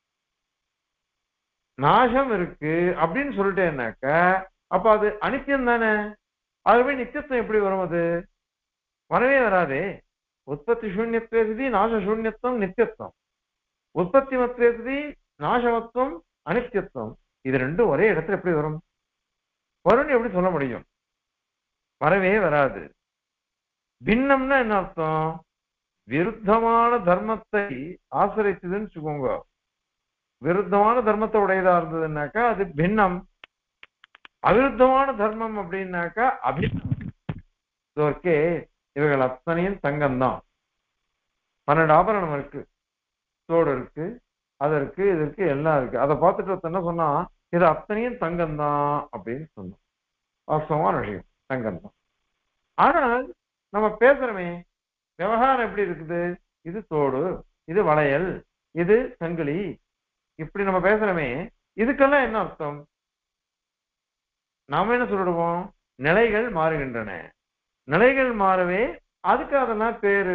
நாசம் இருக்கு அப்படின்னு சொல்லிட்டேன்னாக்க அப்ப அது அனித்தியம் தானே ஆகவே நித்தியத்துவம் எப்படி வரும் அது வரவே வராதே உற்பத்தி சூன்யத்வேசதி நாச சூன்யத்துவம் நித்தியத்துவம் உற்பத்தி மத்வேசதி நாசமத்துவம் அனித்தியத்துவம் இது ரெண்டும் ஒரே இடத்துல எப்படி வரும் வரும்னு எப்படி சொல்ல முடியும் வரவே வராது பின்னம்னா என்ன அர்த்தம் விருத்தமான தர்மத்தை ஆசிரிச்சதுன்னு வச்சுக்கோங்க விருத்தமான தர்மத்தை உடையதா இருந்ததுன்னாக்கா அது பின்னம் அவிருத்தமான தர்மம் அப்படின்னாக்கா அபின்னம் ஓகே இவைகள் அத்தனையும் தங்கம்தான் பன்னெண்டு ஆபரணம் இருக்கு தோடு இருக்கு அது இருக்கு இது இருக்கு எல்லாம் இருக்கு அதை பார்த்துட்டு ஒருத்தன் என்ன சொன்னா இது அத்தனையும் தங்கம்தான் அப்படின்னு சொன்னோம் வாஸ்தவமான விஷயம் தங்கம் தான் ஆனால் நம்ம பேசுறோமே விவகாரம் எப்படி இருக்குது இது தோடு இது வளையல் இது சங்கிலி இப்படி நம்ம பேசுறோமே இதுக்கெல்லாம் என்ன அர்த்தம் நாம என்ன சொல்லிடுவோம் நிலைகள் மாறுகின்றன நிலைகள் மாறவே அதுக்கு அதெல்லாம் பேரு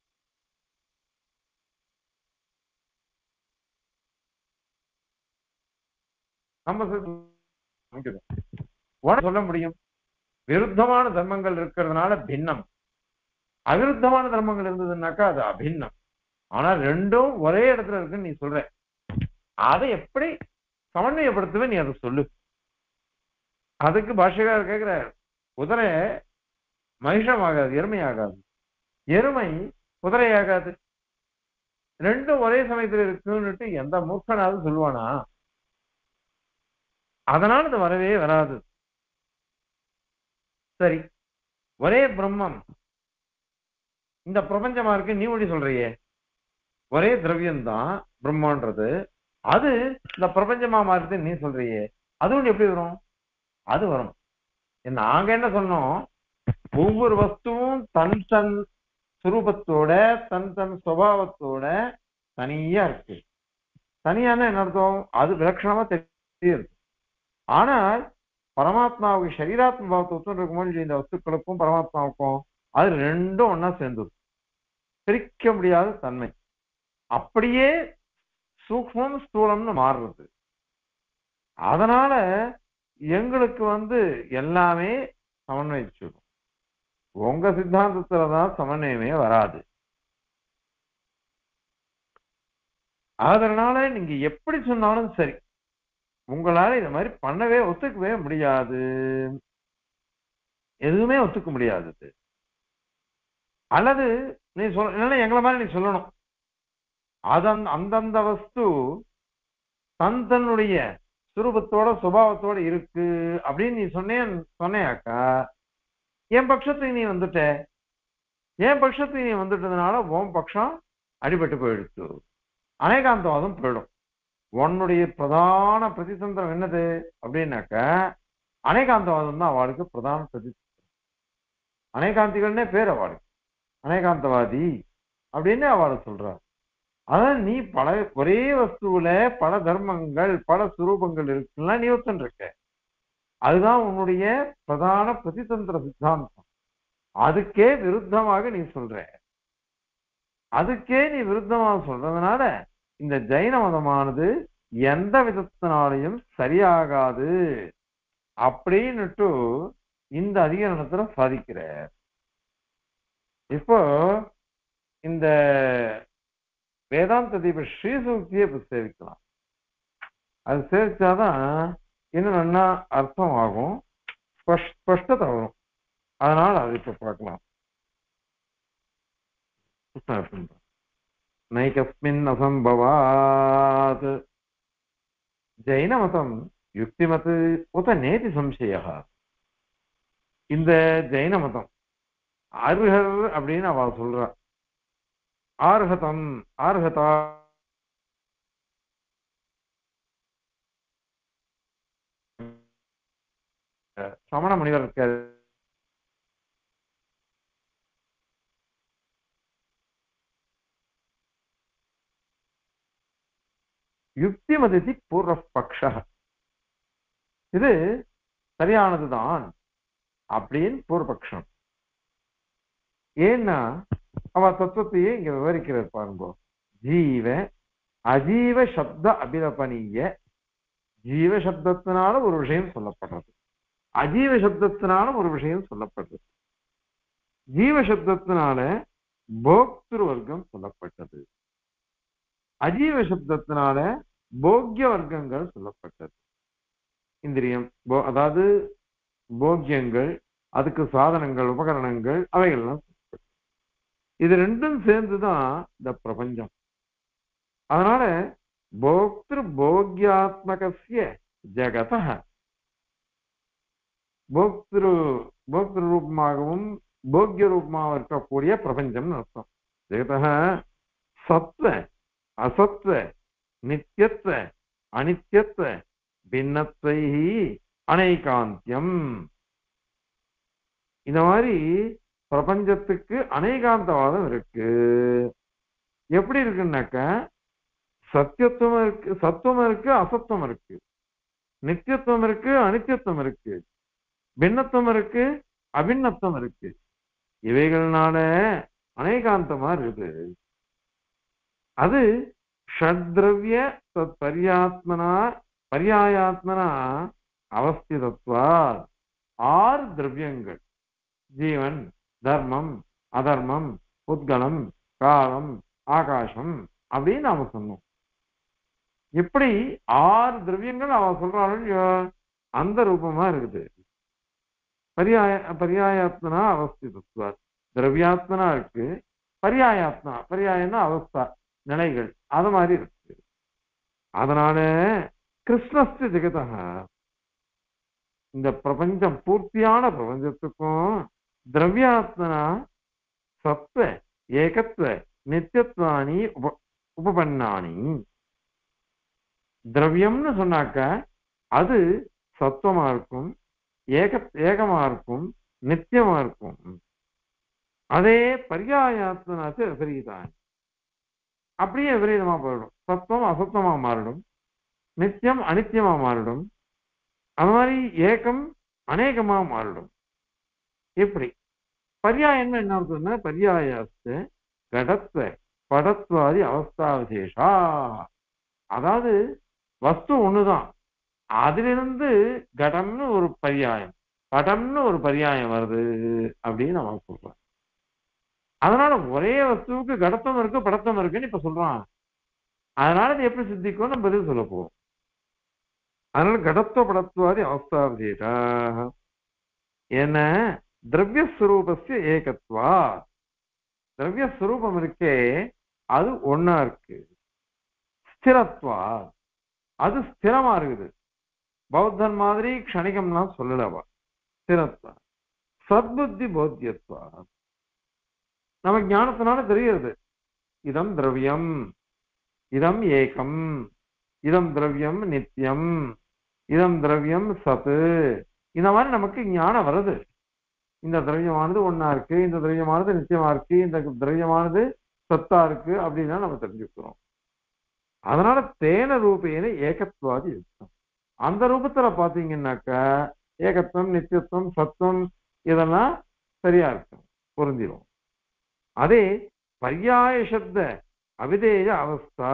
நம்ம சொல்ல- உனக்கு சொல்ல முடியும் விருத்தமான தர்மங்கள் இருக்கிறதுனால பின்னம் அவிருத்தமான தர்மங்கள் இருந்ததுன்னாக்கா அது அபின்னம் ஆனா ரெண்டும் ஒரே இடத்துல இருக்குன்னு நீ சொல்ற அதை எப்படி சமன்வயப்படுத்துவே நீ அதை சொல்லு அதுக்கு பாஷகாரர் கேக்குற குதிரை மகிஷமாகாது எருமையாகாது எருமை குதிரையாகாது ரெண்டும் ஒரே சமயத்துல இருக்குன்னுட்டு எந்த மூர்க்கனாவது சொல்லுவானா அதனால இது வரவே வராது சரி ஒரே பிரம்மம் இந்த பிரபஞ்சமா இருக்கு நீ ஒண்டி சொல்றியே ஒரே திரவியம்தான் பிரம்மன்றது அது இந்த பிரபஞ்சமா மாறுது நீ சொல்றியே அது ஒண்ணு எப்படி வரும் அது வரும் நாங்க என்ன சொன்னோம் ஒவ்வொரு வஸ்துவும் தன் தன் சுரூபத்தோட தன் தன் சுபாவத்தோட தனியா இருக்கு தனியான என்ன அர்த்தம் அது விலட்சணமா தெரியுது ஆனால் பரமாத்மாவுக்கு சரீராத்ம பாவத்தை ஒத்து இருக்கும்போது இந்த வஸ்துக்களுக்கும் பரமாத்மாவுக்கும் அது ரெண்டும் ஒன்னா சேர்ந்தது பிரிக்க முடியாத தன்மை அப்படியே சூக்மம் ஸ்தூலம்னு மாறுறது அதனால எங்களுக்கு வந்து எல்லாமே சமன்வயிச்சிடும் உங்க சித்தாந்தத்துலதான் சமன்வயமே வராது அதனால நீங்க எப்படி சொன்னாலும் சரி உங்களால இத மாதிரி பண்ணவே ஒத்துக்கவே முடியாது எதுவுமே ஒத்துக்க முடியாது இது. அல்லது நீ சொல் இல்லைன்னா எங்களை மாதிரி நீ சொல்லணும் அதன் அந்தந்த வஸ்து தன் தன்னுடைய சுரூபத்தோட சுபாவத்தோட இருக்கு அப்படின்னு நீ சொன்னேன் சொன்னேயாக்கா என் பட்சத்துக்கு நீ வந்துட்ட என் பட்சத்துக்கு நீ வந்துட்டதுனால உன் பட்சம் அடிபட்டு போயிடுச்சு அநேகாந்தவாதம் போயிடும் உன்னுடைய பிரதான பிரதிசந்திரம் என்னது அப்படின்னாக்க அநேகாந்தவாதம் தான் அவளுக்கு பிரதான பிரதி அநேகாந்திகள்னே பேர் அவளுக்கு அநேகாந்தவாதி அப்படின்னு அவளை சொல்றார் அதான் நீ பல ஒரே வஸ்துவில பல தர்மங்கள் பல சுரூபங்கள் இருக்குன்னா நீ ஒத்துன்னு இருக்க அதுதான் உன்னுடைய பிரதான பிரதிதந்திர சித்தாந்தம் அதுக்கே விருத்தமாக நீ சொல்ற அதுக்கே நீ விருத்தமாக சொல்றதுனால இந்த ஜைன மதமானது எந்த விதத்தினாலையும் சரியாகாது அப்படின்னுட்டு இந்த அதிகரணத்துல சாதிக்கிற இப்போ இந்த வேதாந்த தீப ஸ்ரீசூக்தியை இப்ப சேவிக்கலாம் அது சேவிச்சாதான் இன்னும் நல்லா அர்த்தம் ஆகும் ஸ்பஷ்- ஸ்பஷ்டத்தை வரும் அதனால அது இப்ப பார்க்கலாம் நைகஸ்மின் அசம்பவாத் ஜெயினமதம் யுக்திமத் உத நேதி சம்சய இந்த ஜெயின மதம் அருகர் அப்படின்னு அவ சொல்றா ஆர்ஹதம் ஆர்ஹதா சமண முனிவர் இருக்காரு யுக்தி மதிசி பூர்வ பக்ஷ இது சரியானதுதான் அப்படின்னு பூர்வபக்ஷம் ஏன்னா அவ தத்துவத்தையே இங்க விவரிக்கிறது பாருங்க ஜீவ அஜீவ சப்த அபிலபனீய ஜீவ சப்தத்தினால ஒரு விஷயம் சொல்லப்படுறது அஜீவ சப்தத்தினால ஒரு விஷயம் சொல்லப்படுறது ஜீவ சப்தத்தினால போக்திரு வர்க்கம் சொல்லப்பட்டது அஜீவ சப்தத்தினால போக்கிய வர்க்கங்கள் சொல்லப்பட்டது இந்திரியம் போ- அதாவது போக்கியங்கள் அதுக்கு சாதனங்கள் உபகரணங்கள் அவைகள்லாம் சொல்லப்பட்டது. இது ரெண்டும் சேர்ந்துதான் இந்த பிரபஞ்சம் அதனால போக்திரு போக்யாத்மகசிய ஜகத போக்திரு போக்திரு ரூபமாகவும் போக்கிய ரூபமாகவும் இருக்கக்கூடிய பிரபஞ்சம்னு அர்த்தம் ஜெகத சத்வ அசத்வ நித்தியத்வ அனித்யத்வ பின்னத்வை அனைகாந்தியம் இந்த மாதிரி பிரபஞ்சத்துக்கு அநேகாந்தவாதம் இருக்கு எப்படி இருக்குன்னாக்க சத்தியத்துவம் இருக்கு சத்துவம் இருக்கு அசத்துவம் இருக்கு நித்தியத்துவம் இருக்கு அனித்தியத்துவம் இருக்கு பின்னத்துவம் இருக்கு அபிநத்துவம் இருக்கு இவைகள்னால அநேகாந்தமா இருக்குது அது ஷட்திரவிய தத் பரியாத்மனா பரியாயாத்மனா அவஸ்திதத்வா ஆறு திரவியங்கள் ஜீவன் தர்மம் அதர்மம் உத்கலம் காலம் ஆகாசம் அப்படின்னு நாம சொன்னோம் இப்படி ஆறு திரவியங்கள் அவ சொல்றாள் அந்த ரூபமா இருக்குது பரியாய பரியாயாத்மனா அவஸ்திதத்வா திரவியாத்மனா இருக்கு பரியாயாத்மா பரியாயம்னா அவஸ்தா நிலைகள் அது மாதிரி இருக்கு அதனால கிருஷ்ணஸ்து ஜெகதா இந்த பிரபஞ்சம் பூர்த்தியான பிரபஞ்சத்துக்கும் திரவியாத்மனா சத்வ ஏகத்வ நித்தியத்வானி உப உபபன்னானி திரவியம்னு சொன்னாக்க அது சத்துவமா இருக்கும் ஏக ஏகமா இருக்கும் நித்தியமா இருக்கும் அதே பரியாயாத்மனாச்சு விபரீதான் அப்படியே விபரீதமா போயிடும் சத்துவம் அசத்துவமா மாறிடும் நித்தியம் அனித்தியமா மாறிடும் அது மாதிரி ஏகம் அநேகமா மாறிடும் இப்படி பரியாயம்னு என்ன அர்த்தம்னா பரியாயாஸ்து கடத்வ படத்வாதி அவஸ்தா விசேஷா அதாவது வஸ்து ஒண்ணுதான் அதிலிருந்து கடம்னு ஒரு பரியாயம் படம்னு ஒரு பரியாயம் வருது அப்படின்னு நம்ம சொல்றோம் அதனால ஒரே வஸ்துவுக்கு கடத்தம் இருக்கு படத்தம் இருக்குன்னு இப்ப சொல்றான் அதனால இது எப்படி சித்திக்கும் நம்ம பதில் சொல்ல போறோம் அதனால கடத்துவ படத்துவாதி அவஸ்தா விசேஷா என்ன திரவியஸ்வரூபஸ்ய ஏகத்வா திரவியஸ்வரூபம் இருக்கே அது ஒன்னா இருக்கு ஸ்திரத்வா அது ஸ்திரமா இருக்குது பௌத்தன் மாதிரி க்ஷணிகம்லாம் சொல்லலவா ஸ்திரத்வா சத்புத்தி போத்தியத்வா நம்ம ஞானத்தினால தெரியுது இதம் திரவியம் இதம் ஏகம் இதம் திரவியம் நித்தியம் இதம் திரவியம் சத்து இந்த மாதிரி நமக்கு ஞானம் வருது இந்த திரவியமானது ஒன்னா இருக்கு இந்த திரவியமானது நித்தியமா இருக்கு இந்த திரவியமானது சத்தா இருக்கு அப்படின்னா நம்ம தெரிஞ்சுக்கிறோம் அதனால தேன ரூபேன ஏகத்வாதி யுக்தம் அந்த ரூபத்துல பாத்தீங்கன்னாக்க ஏகத்துவம் நித்தியத்துவம் சத்துவம் இதெல்லாம் சரியா இருக்கும் பொருந்திடும் அதே பர்யாய சப்த அவிதேய அவஸ்தா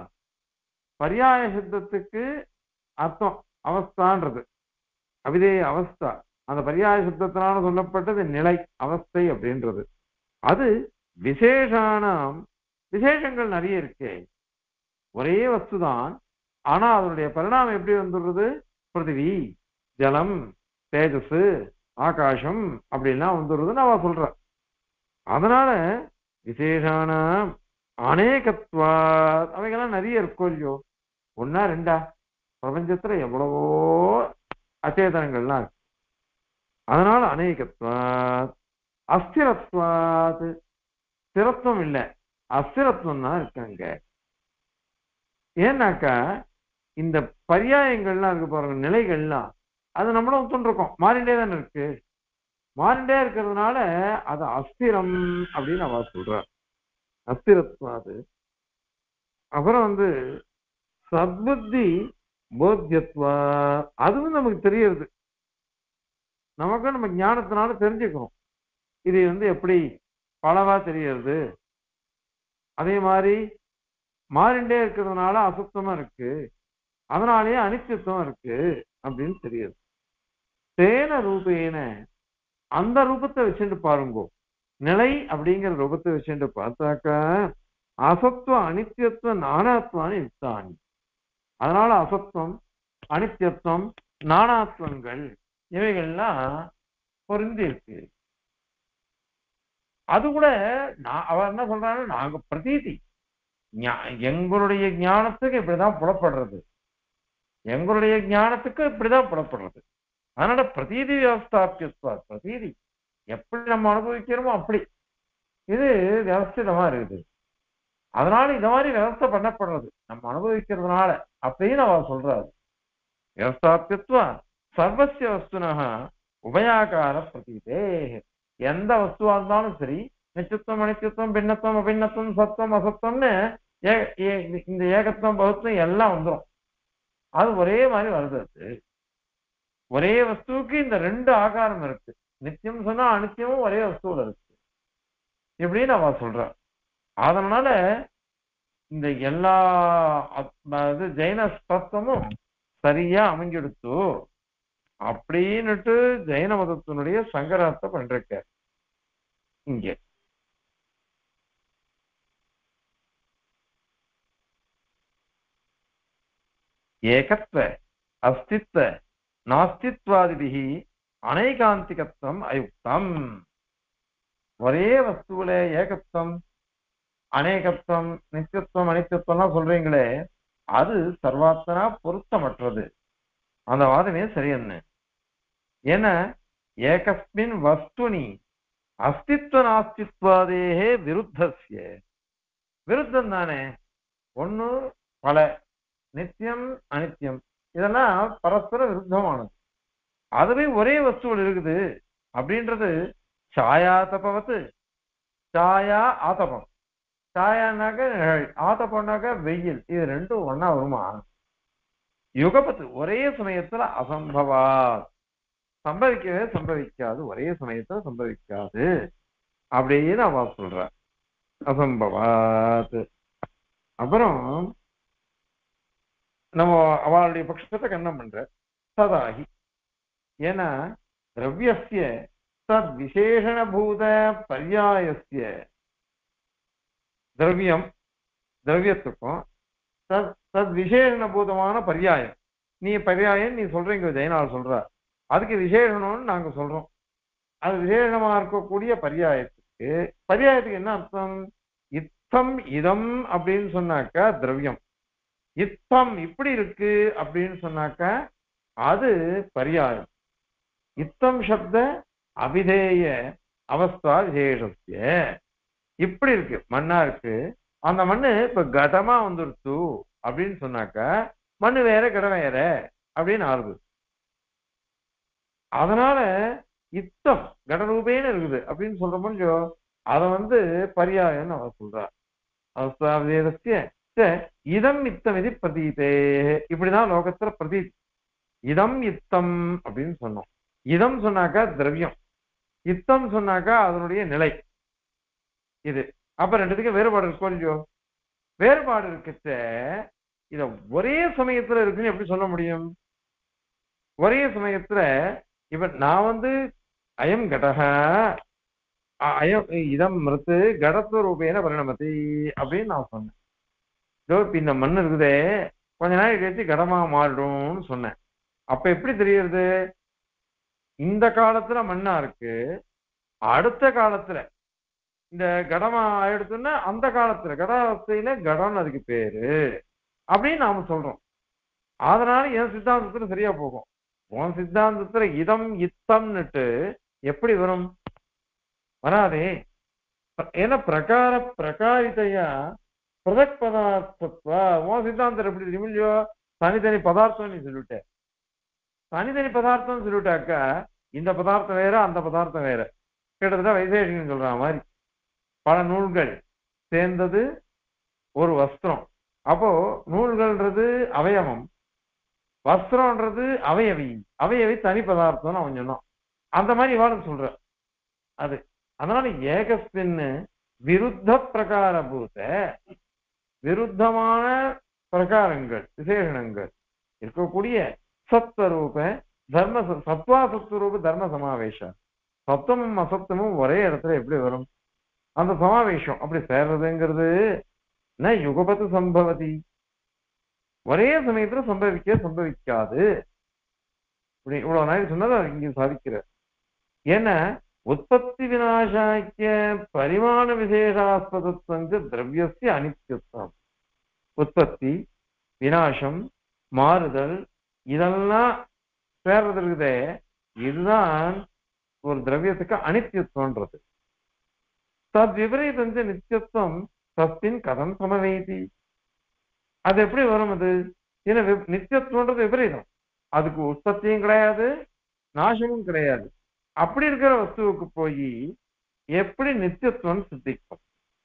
பர்யாய சப்தத்துக்கு அர்த்தம் அவஸ்தான்றது அவிதேய அவஸ்தா அந்த பர்யாய சப்தத்தினால சொல்லப்பட்டது நிலை அவஸ்தை அப்படின்றது அது விசேஷானாம் விசேஷங்கள் நிறைய இருக்கு ஒரே வஸ்துதான் ஆனா அதனுடைய பரிணாமம் எப்படி வந்துடுறது பிருத்திவி ஜலம் தேஜஸ் ஆகாசம் அப்படிலாம் வந்துடுறதுன்னு அவ சொல்ற அதனால விசேஷான அநேகத்வா அவைகள்லாம் நிறைய இருக்கும் இல்லையோ ஒன்னா ரெண்டா பிரபஞ்சத்துல எவ்வளவோ அச்சேதனங்கள்லாம் இருக்கு அதனால அநேகத்வா அஸ்திரத்வாத் ஸ்திரத்துவம் இல்லை அஸ்திரத்துவம் தான் இருக்காங்க ஏன்னாக்கா இந்த பரியாயங்கள்லாம் இருக்கு பாருங்க நிலைகள்லாம் அது நம்மளும் ஒத்துருக்கோம் மாறிண்டே தானே இருக்கு மாறிண்டே இருக்கிறதுனால அது அஸ்திரம் அப்படின்னு அவ சொல்ற அஸ்திரத்துவம் அது அப்புறம் வந்து சத்புத்தி போத்தியத்வா அதுவும் நமக்கு தெரியுது நமக்கு நம்ம ஞானத்தினால தெரிஞ்சுக்கிறோம் இது வந்து எப்படி பலவா தெரியறது அதே மாதிரி மாறிண்டே இருக்கிறதுனால அசுத்தமா இருக்கு அதனாலேயே அனித்தியத்துவம் இருக்கு அப்படின்னு தெரியுது தேன ரூபேன அந்த ரூபத்தை வச்சுட்டு பாருங்கோ நிலை அப்படிங்கிற ரூபத்தை வச்சுட்டு பார்த்தாக்கா அசத்துவ அனித்தியத்துவ நானாத்வானி யுக்தானி அதனால அசத்துவம் அனித்தியத்துவம் நானாத்வங்கள் இவைகள்லாம் பொருந்தி இருக்கு அது கூட நான் அவர் என்ன சொல்றாரு நாங்க பிரதீதி ஞா- எங்களுடைய ஞானத்துக்கு இப்படிதான் புலப்படுறது எங்களுடைய ஞானத்துக்கு இப்படிதான் புலப்படுறது அதனால பிரதீதி வியவஸ்தாபியத்வா பிரதீதி எப்படி நம்ம அனுபவிக்கிறோமோ அப்படி இது வியவஸ்திதமா இருக்குது அதனால இந்த மாதிரி வியவஸ்தை பண்ணப்படுறது நம்ம அனுபவிக்கிறதுனால அப்படின்னு அவர் சொல்றாரு வியவஸ்தாபியத்வா சர்வசிய வஸ்துனக உபயாகார பிரதீதே எந்த வஸ்துவா இருந்தாலும் சரி நிச்சயத்துவம் அனித்தியத்துவம் பின்னத்துவம் அபிநத்துவம் சத்துவம் அசத்துவம்னு ஏ- ஏ- இந்த ஏகத்துவம் பகுத்துவம் எல்லாம் வந்துரும் அது ஒரே மாதிரி வருது அது ஒரே வஸ்துவுக்கு இந்த ரெண்டு ஆகாரம் இருக்கு நித்தியம் சொன்னா அனித்தியமும் ஒரே வஸ்துவில் இருக்கு இப்படின்னு அவ சொல்றா அதனால இந்த எல்லா அத்- இது ஜெயின தத்துவமும் சரியா அமைஞ்சிடுத்து அப்படின்னுட்டு ஜெயின மதத்தினுடைய சங்கரார்த்த பண்றக்க இங்க ஏகத்வ அஸ்தித்வ நாஸ்தித்வாதிபிகி அனைகாந்திகத்துவம் அயுக்தம் ஒரே வஸ்துவில ஏகத்துவம் அநேகத்துவம் நித்தியத்துவம் அனித்தியத்துவம்லாம் சொல்றீங்களே அது சர்வாத்தனா பொருத்தமற்றது அந்த வாதமே சரியன்னு ஏன்னா ஏகஸ்மின் வஸ்துனி அஸ்தித்வ நாஸ்தித்வாதேகே விருத்தஸ்ய விருத்தம் தானே ஒண்ணு பல நித்தியம் அனித்தியம் இதெல்லாம் பரஸ்பர விருத்தமானது அதுவே ஒரே வஸ்துவில் இருக்குது அப்படின்றது சாயா தபவத்து சாயா ஆதபம் சாயானாக்க நிழல் ஆதபம்னாக்க வெயில் இது ரெண்டும் ஒண்ணா வருமா யுகபத்து ஒரே சமயத்துல அசம்பவா சம்பவிக்கவே சம்பவிக்காது ஒரே சமயத்துல சம்பவிக்காது அப்படின்னு அவ சொல்ற அசம்பவாத் அப்புறம் நம்ம அவளுடைய பட்சத்தை கண்ணம் பண்ற சதாகி ஏன்னா திரவியஸ்ய தத் விசேஷணபூத பர்யாயஸ்ய திரவியம் திரவியத்துக்கும் தத் தத் விசேஷணபூதமான பர்யாயம் நீ பர்யாயம் நீ சொல்றீங்க ஜெயநாள் சொல்ற அதுக்கு விசேஷணம்னு நாங்க சொல்றோம் அது விசேஷமா இருக்கக்கூடிய பர்யாயத்துக்கு பர்யாயத்துக்கு என்ன அர்த்தம் இத்தம் இதம் அப்படின்னு சொன்னாக்கா திரவியம் இத்தம் இப்படி இருக்கு அப்படின்னு சொன்னாக்கா அது பரியாயம் இத்தம் சப்த அபிதேய அவஸ்தா விசேஷஸ்ய இப்படி இருக்கு மண்ணா இருக்கு அந்த மண்ணு இப்ப கடமா வந்துருச்சு அப்படின்னு சொன்னாக்கா மண்ணு வேற கடம் வேற அப்படின்னு ஆறுது அதனால இத்தம் கடரூபேன்னு இருக்குது அப்படின்னு சொல்ற முடியும் அதை வந்து பரியாயம்னு அவர் சொல்றார் அவஸ்தா விசேஷஸ்ய ச, இதம் இத்தம் இது பிரதீதே இப்படிதான் லோகத்துல பிரதீ இதம் இத்தம் அப்படின்னு சொன்னோம் இதம் சொன்னாக்கா திரவியம் இத்தம் சொன்னாக்கா அதனுடைய நிலை இது அப்ப ரெண்டுத்துக்கும் வேறுபாடு இருக்கோ இல்லையோ வேறுபாடு இருக்கச்ச இத ஒரே சமயத்துல இருக்குன்னு எப்படி சொல்ல முடியும் ஒரே சமயத்துல இப்ப நான் வந்து அயம் கடக அ- அயம் இதம் மிருத்து கடத்துவ ரூபேன பரிணமதி அப்படின்னு நான் சொன்னேன் இதோ இப்ப இந்த மண் இருக்குதே கொஞ்ச நாள் கழிச்சு கடமா மாறிடும்னு சொன்னேன் அப்ப எப்படி தெரியுது இந்த காலத்துல மண்ணா இருக்கு அடுத்த காலத்துல இந்த கடமா எடுத்தோம்னா அந்த காலத்துல கடாவஸ்தையில கடம்னு அதுக்கு பேரு அப்படின்னு நாம சொல்றோம் அதனால என் சித்தாந்தத்துல சரியா போகும் உன் சித்தாந்தத்துல இதம் இத்தம்னுட்டு எப்படி வரும் வராதே ஏன்னா பிரகார பிரகாரிதையா பிரதக் பதார்த்தத்வா உன் சித்தாந்தம் எப்படி தெரியும் இல்லையோ தனித்தனி பதார்த்தம் நீ சொல்லிட்ட தனித்தனி பதார்த்தம் சொல்லிட்டாக்கா இந்த பதார்த்தம் வேற அந்த பதார்த்தம் வேற கிட்டத்தட்ட வைசேஷிகன் சொல்ற மாதிரி பல நூல்கள் சேர்ந்தது ஒரு வஸ்திரம் அப்போ நூல்கள்ன்றது அவயவம் வஸ்திரம்ன்றது அவயவி அவயவி தனி பதார்த்தம்னு அவன் சொன்னான் அந்த மாதிரி இவாளும் சொல்ற அது அதனால ஏகஸ்பின்னு விருத்த பிரகாரபூத விருத்தமான பிரகாரங்கள் விசேஷணங்கள் இருக்கக்கூடிய சத்வரூப தர்ம ச- சத்வா சத்வரூப தர்ம சமாவேஷம் சத்தமும் அசத்தமும் ஒரே இடத்துல எப்படி வரும் அந்த சமாவேஷம் அப்படி சேர்றதுங்கிறது ந யுகபத்து சம்பவதி ஒரே சமயத்துல சம்பவிக்க சம்பவிக்காது இப்படி இவ்வளவு நாள் சொன்னதை இங்க சாதிக்கிற ஏன்னா உற்பத்தி விநாசாக்கிய பரிமாண விசேஷாஸ்பதத்வங்க திரவியசிய அனித்தியத்துவம் உற்பத்தி விநாசம் மாறுதல் இதெல்லாம் சேர்றது இருக்குதே இதுதான் ஒரு திரவியத்துக்கு அனித்தியத்துவன்றது தத் விபரீதஞ்ச நித்தியத்துவம் தஸ்மின் கதம் சமவேதி அது எப்படி வரும் அது ஏன்னா வி- நித்தியத்துவன்றது விபரீதம் அதுக்கு உற்பத்தியும் கிடையாது நாசமும் கிடையாது அப்படி இருக்கிற வஸ்துவுக்கு போய் எப்படி நித்தியத்துவம் சித்திக்கும்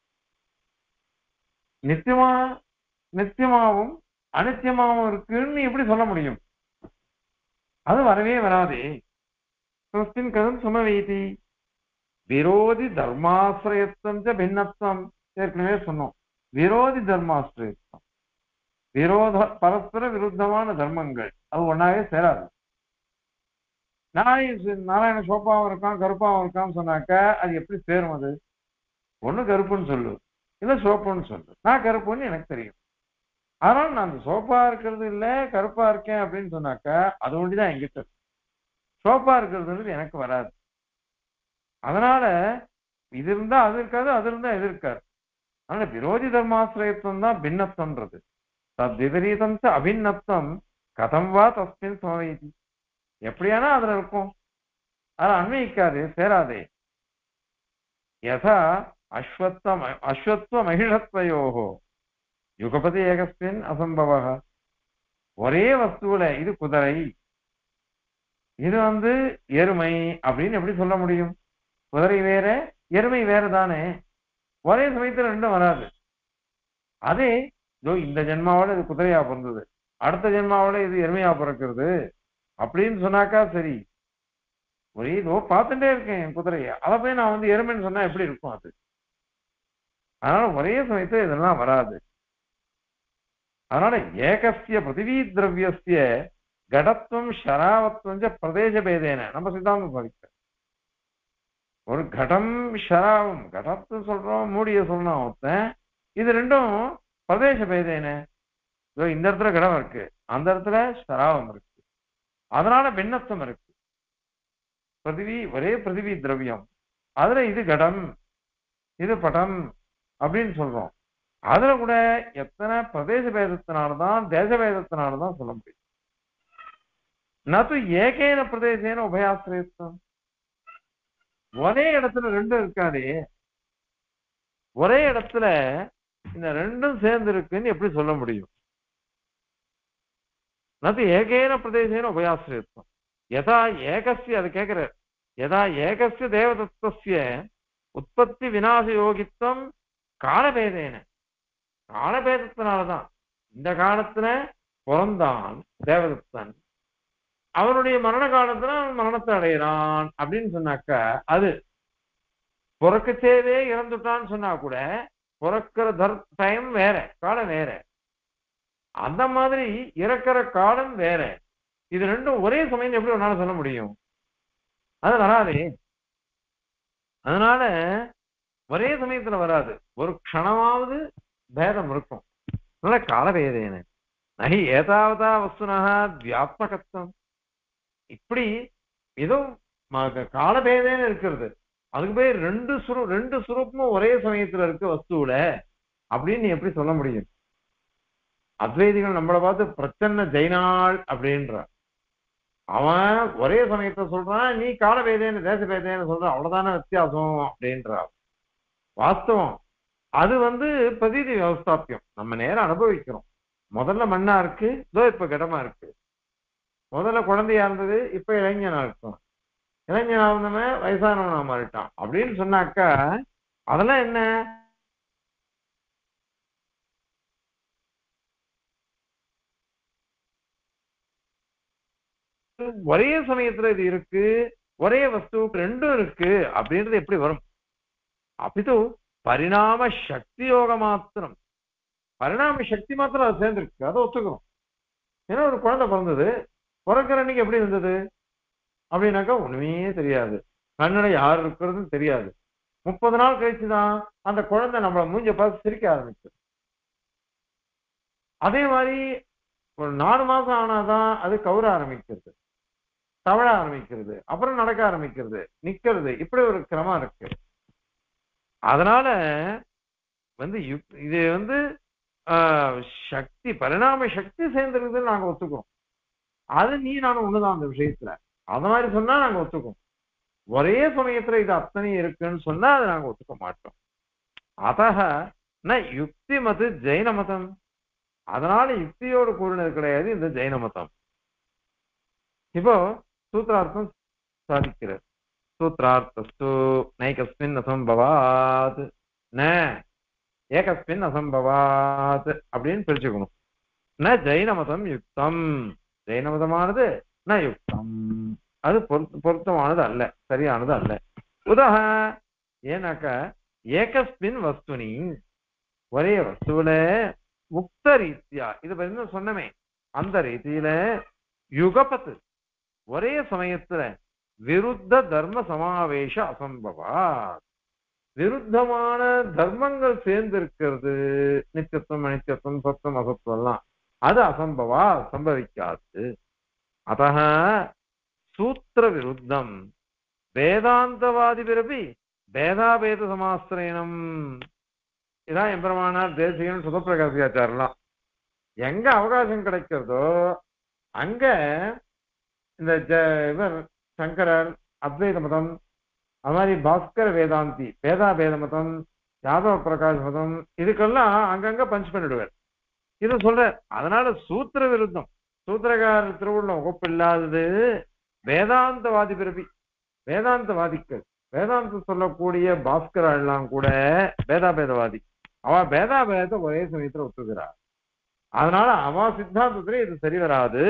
நித்தியமா நித்தியமாவும் அனித்தியமாவும் இருக்குன்னு எப்படி சொல்ல முடியும் அது வரவே வராதே தஸ்மின் கதம் சமவேதி விரோதி தர்மாசிரயத்தம் ச பின்னத்துவம் ஏற்கனவே சொன்னோம் விரோதி தர்மாசிரயத்தம் விரோத பரஸ்பர விருத்தமான தர்மங்கள் அது ஒன்னாவே சேராது நாராயண நாராயண சோப்பாவும் இருக்கான் கருப்பாவும் இருக்கான்னு சொன்னாக்க அது எப்படி சேரும் அது ஒண்ணு கருப்புன்னு சொல்லு இல்ல சோப்புன்னு சொல்லு நான் கருப்புன்னு எனக்கு தெரியும் அதனால நான் அந்த சோப்பா இருக்கிறது இல்ல கருப்பா இருக்கேன் அப்படின்னு சொன்னாக்க அது ஒண்டிதான் என்கிட்ட இருக்கு. சோப்பா இருக்கிறது எனக்கு வராது அதனால இது இருந்தா அது இருக்காது அது இருந்தா இது இருக்காது அதனால விரோதி தர்மாசிரயத்துவம் தான் பின்னத்துவன்றது தத் விபரீதம் ச அபிநத்தம் கதம் வா தஸ்மின் சமவேதி எப்படியானா அதுல இருக்கும் அது அன்வயிக்காது சேராதே யதா அஸ்வத்தம் அஸ்வத்வ மகிழத்வயோகோ யுகபதி ஏகஸ்மின் அசம்பவ ஒரே வஸ்துவில இது குதிரை இது வந்து எருமை அப்படின்னு எப்படி சொல்ல முடியும் குதிரை வேற எருமை வேற தானே ஒரே சமயத்துல ரெண்டும் வராது அதே இதோ இந்த ஜென்மாவோட இது குதிரையா பிறந்தது அடுத்த ஜென்மாவோட இது எருமையா பிறக்கிறது அப்படின்னு சொன்னாக்கா சரி ஒரே இதோ பார்த்துட்டே இருக்கேன் என் குதிரைய அதை போய் நான் வந்து எருமைன்னு சொன்னா எப்படி இருக்கும் அது அதனால ஒரே சமயத்துல இதெல்லாம் வராது அதனால ஏகசிய பிருத்திவி திரவியசிய கடத்துவம் ஷராவத்துவம் ச பிரதேச பேதேன நம்ம சித்தாந்தம் சாதிக்க ஒரு கடம் ஷராவம் கடத்து சொல்றோம் மூடிய சொல்றோம் ஒருத்தன் இது ரெண்டும் பிரதேச பேதேன இதோ இந்த இடத்துல கடம் இருக்கு அந்த இடத்துல ஷராவம் இருக்கு அதனால பின்னத்துவம் இருக்கு பிரதிவி ஒரே பிரதிவி திரவியம் அதுல இது கடம் இது படம் அப்படின்னு சொல்றோம் அதுல கூட எத்தனை பிரதேச பேதத்தினாலதான் தேச பேதத்தினாலதான் சொல்ல முடியும் நது ஏகேன பிரதேசேன உபயாசிரியத்துவம் ஒரே இடத்துல ரெண்டும் இருக்காதே ஒரே இடத்துல இந்த ரெண்டும் சேர்ந்து இருக்குன்னு எப்படி சொல்ல முடியும் நது ஏகேன பிரதேசேன உபயாசிரியத்துவம் யதா ஏகஸ்ய அது கேட்கிற யதா ஏகஸ்ய தேவதத்துவஸ்ய உற்பத்தி விநாச யோகித்துவம் காலபேதேன காலபேதத்தினாலதான் இந்த காலத்துல பிறந்தான் தேவதத்தன் அவனுடைய மரண காலத்துல அவன் மரணத்தை அடையிறான் அப்படின்னு சொன்னாக்கா அது பிறக்கச்சேவே இறந்துட்டான்னு சொன்னா கூட பிறக்கிற தர் டைம் வேற காலம் வேற அந்த மாதிரி இறக்கிற காலம் வேற இது ரெண்டும் ஒரே சமயம் எப்படி ஒன்னால சொல்ல முடியும் அது வராதே அதனால ஒரே சமயத்துல வராது ஒரு க்ஷணமாவது பேதம் இருக்கும் அதனால காலபேதேன நகி ஏதாவதா வஸ்துனா வியாத்மகத்துவம் இப்படி ஏதோ ம- காலபேதேன்னு இருக்கிறது அதுக்கு போய் ரெண்டு சுரு ரெண்டு சுரூபமும் ஒரே சமயத்துல இருக்கு வஸ்துவுல அப்படின்னு நீ எப்படி சொல்ல முடியும் அத்வைதிகள் நம்மளை பார்த்து பிரச்சன்ன ஜெயினாள் அப்படின்ற அவன் ஒரே சமயத்தை சொல்றான் நீ காலபேதேன்னு தேசபேதேன்னு சொல்ற அவ்வளவுதானே வித்தியாசம் அப்படின்றா வாஸ்தவம் அது வந்து பிரதீதி விவஸ்தாப்பியம் நம்ம நேரம் அனுபவிக்கிறோம் முதல்ல மண்ணா இருக்கு இதோ இப்ப கடமா இருக்கு முதல்ல குழந்தையா இருந்தது இப்ப இளைஞனா இருக்கும் இளைஞனா இருந்தவன் வயசானவனா மாறிட்டான் அப்படின்னு சொன்னாக்கா அதெல்லாம் என்ன ஒரே சமயத்துல இது இருக்கு ஒரே வஸ்துவுக்கு ரெண்டும் இருக்கு அப்படின்றது எப்படி வரும் அப்பிது பரிணாம சக்தி யோக மாத்திரம் பரிணாம சக்தி மாத்திரம் அது சேர்ந்துருக்கு அதை ஒத்துக்கிறோம் ஏன்னா ஒரு குழந்தை பிறந்தது பிறக்கிற அன்னைக்கு எப்படி இருந்தது அப்படின்னாக்கா ஒண்ணுமே தெரியாது கண்ணட யார் இருக்கிறதுன்னு தெரியாது முப்பது நாள் கழிச்சு தான் அந்த குழந்தை நம்மள மூஞ்ச பார்த்து சிரிக்க ஆரம்பிச்சு அதே மாதிரி ஒரு நாலு மாசம் ஆனாதான் அது கவுர ஆரம்பிக்கிறது தவழ ஆரம்பிக்கிறது அப்புறம் நடக்க ஆரம்பிக்கிறது நிக்கிறது இப்படி ஒரு கிரமம் இருக்கு அதனால வந்து யுக்- இது வந்து ஆஹ், சக்தி பரிணாம சக்தி சேர்ந்துருக்குதுன்னு நாங்க ஒத்துக்கிறோம் அது நீ நானும் ஒண்ணுதான் அந்த விஷயத்துல அந்த மாதிரி சொன்னா நாங்க ஒத்துக்குவோம் ஒரே சமயத்துல இது அத்தனை இருக்குன்னு சொன்னா அதை நாங்க ஒத்துக்க மாட்டோம் அதக ந யுக்தி மது ஜெயின மதம் அதனால யுக்தியோடு கூறினது கிடையாது இந்த ஜெயின மதம் இப்போ சூத்ரார்த்தம் சாதிக்கிறது சூத்ரார்த்தஸ்து நைகஸ்மின் அசம்பவாத் ந ஏகஸ்மின் அசம்பவாத் அப்படின்னு பிரிச்சுக்கணும் ந ஜெயின மதம் யுக்தம் ஜெயின மதமானது ந யுக்தம் அது பொருத்த பொருத்தமானது அல்ல சரியானது அல்ல உதாக ஏன்னாக்க ஏகஸ்மின் வஸ்துனி ஒரே வஸ்துவில முக்த ரீதியா இது பத்தி சொன்னமே அந்த ரீதியில யுகபத்து ஒரே சமயத்துல விருத்த தர்ம சமாவேஷ அசம்பவா விருத்தமான தர்மங்கள் சேர்ந்து இருக்கிறது நித்தியத்துவம் அனித்தியத்துவம் சத்தம் அசத்துவம் எல்லாம் அது அசம்பவா சம்பவிக்காது அத்தக சூத்திர விருத்தம் வேதாந்தவாதி பிறப்பி பேதாபேத சமாஸ்திரயணம் இதான் எம்பெருமானார் தேசிகன் சுதப்பிரகாசியாச்சாரலாம் எங்க அவகாசம் கிடைக்கிறதோ அங்க இந்த ஜ- இவர் சங்கரர் அத்வைத மதம் அது மாதிரி பாஸ்கர வேதாந்தி வேதா வேத மதம் யாதவ பிரகாஷ் மதம் இதுக்கெல்லாம் அங்கங்க பஞ்ச் பண்ணிடுவார் இது சொல்ற அதனால சூத்திர விருத்தம் சூத்திரகார திருவுள்ள உகப்பு இல்லாதது வேதாந்தவாதி பிறவி வேதாந்தவாதிகள் வேதாந்தம் சொல்லக்கூடிய பாஸ்கரா எல்லாம் கூட வேதாபேதவாதி அவ வேதாபேதத்தை ஒரே சமயத்துல ஒத்துக்கிறார் அதனால அவ சித்தாந்தத்திலே இது சரி வராது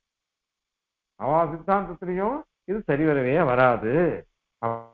அவ சித்தாந்தத்திலையும் இது சரி வரவே வராது அவ-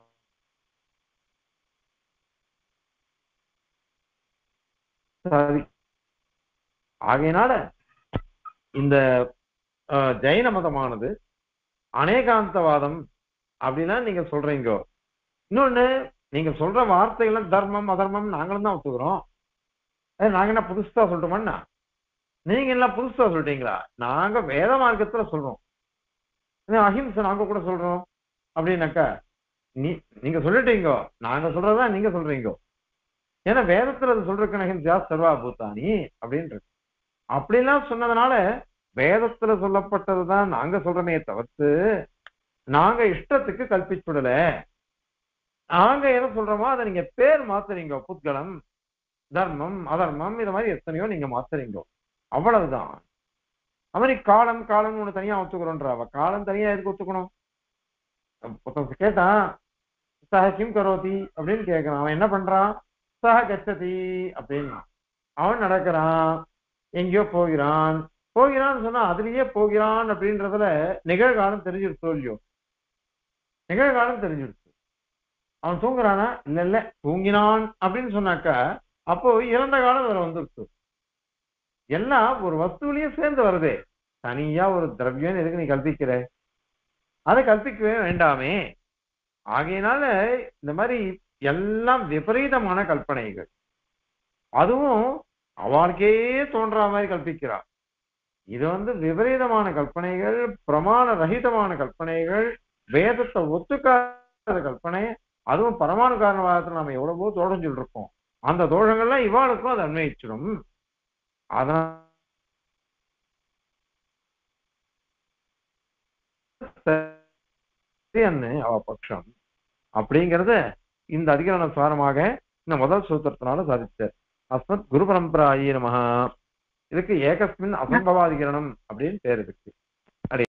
சரி ஆகையினால இந்த அஹ், ஜைன மதமானது அநேகாந்தவாதம் அப்படின்னா நீங்க சொல்றீங்க இன்னொன்னு நீங்க சொல்ற வார்த்தைகள்லாம் தர்மம் அதர்மம் நாங்களும் தான் ஒத்துக்கிறோம் ஏ, நாங்க என்ன புதுசா சொல்லிட்டோமாண்ணா நீங்க எல்லாம் புதுசா சொல்லிட்டீங்களா நாங்க வேத மார்க்கத்துல சொல்றோம் இது அஹிம்சை நாங்க கூட சொல்றோம் அப்படின்னாக்கா நீ நீங்க சொல்லிட்டீங்க நாங்க சொல்றதா நீங்க சொல்றீங்க ஏன்னா வேதத்துல அது சொல்றதுக்கு அஹிம்சா சர்வா பூத்தானி அப்படின்றது அப்படிலாம் சொன்னதுனால வேதத்துல சொல்லப்பட்டதுதான் நாங்க சொல்றமே தவிர்த்து நாங்க இஷ்டத்துக்கு கல்பிச்சுடல நாங்க என்ன சொல்றோமோ அதை நீங்க பேர் மாத்துறீங்க புத்கலம் தர்மம் அதர்மம் இது மாதிரி எத்தனையோ நீங்க மாத்துறீங்க அவ்வளவுதான் அது மாதிரி காலம் காலம் ஒண்ணு தனியா ஒத்துக்கிறோன்ற அவ காலம் தனியா எதுக்கு ஒத்துக்கணும் ஒருத்தன் கேட்டான் சஹ கிம் கரோதி அப்படின்னு கேட்கறான் அவன் என்ன பண்றான் சஹ கச்சதி அப்படின்னு அவன் நடக்கிறான் எங்கேயோ போகிறான் போகிறான்னு சொன்னா அதுலயே போகிறான் அப்படின்றதுல நிகழ்காலம் தெரிஞ்சிருச்சோ இல்லையோ நிகழ்காலம் தெரிஞ்சிருச்சு அவன் தூங்குறானா இல்ல இல்ல தூங்கினான் அப்படின்னு சொன்னாக்கா அப்போ இறந்த காலம் அதுல வந்துருச்சு எல்லாம் ஒரு வஸ்துவிலேயே சேர்ந்து வருதே தனியா ஒரு திரவியம் எதுக்கு நீ கல்பிக்கிற அதை கல்பிக்கவே வேண்டாமே ஆகையினால இந்த மாதிரி எல்லாம் விபரீதமான கல்பனைகள் அதுவும் அவளுக்கே தோன்ற மாதிரி கல்பிக்கிறா இது வந்து விபரீதமான கல்பனைகள் பிரமாண ரகிதமான கல்பனைகள் வேதத்தை ஒத்துக்காத கல்பனை அதுவும் பரமாணு காரணவாதத்துல நம்ம எவ்வளவோ தோஷம் சொல்லிருக்கோம் அந்த தோஷங்கள்லாம் இவாளுக்கும் அது அன்வயிச்சிடும் அதனால சரியான்னு அவ பட்சம் அப்படிங்கறத இந்த அதிகரண சாரமாக இந்த முதல் சூத்திரத்தினால சாதிச்சார் அஸ்மத் குரு பரம்பராயி நமஹ இதுக்கு ஏகஸ்மின் அசம்பவாதிகரணம் அப்படின்னு பேர் இருக்கு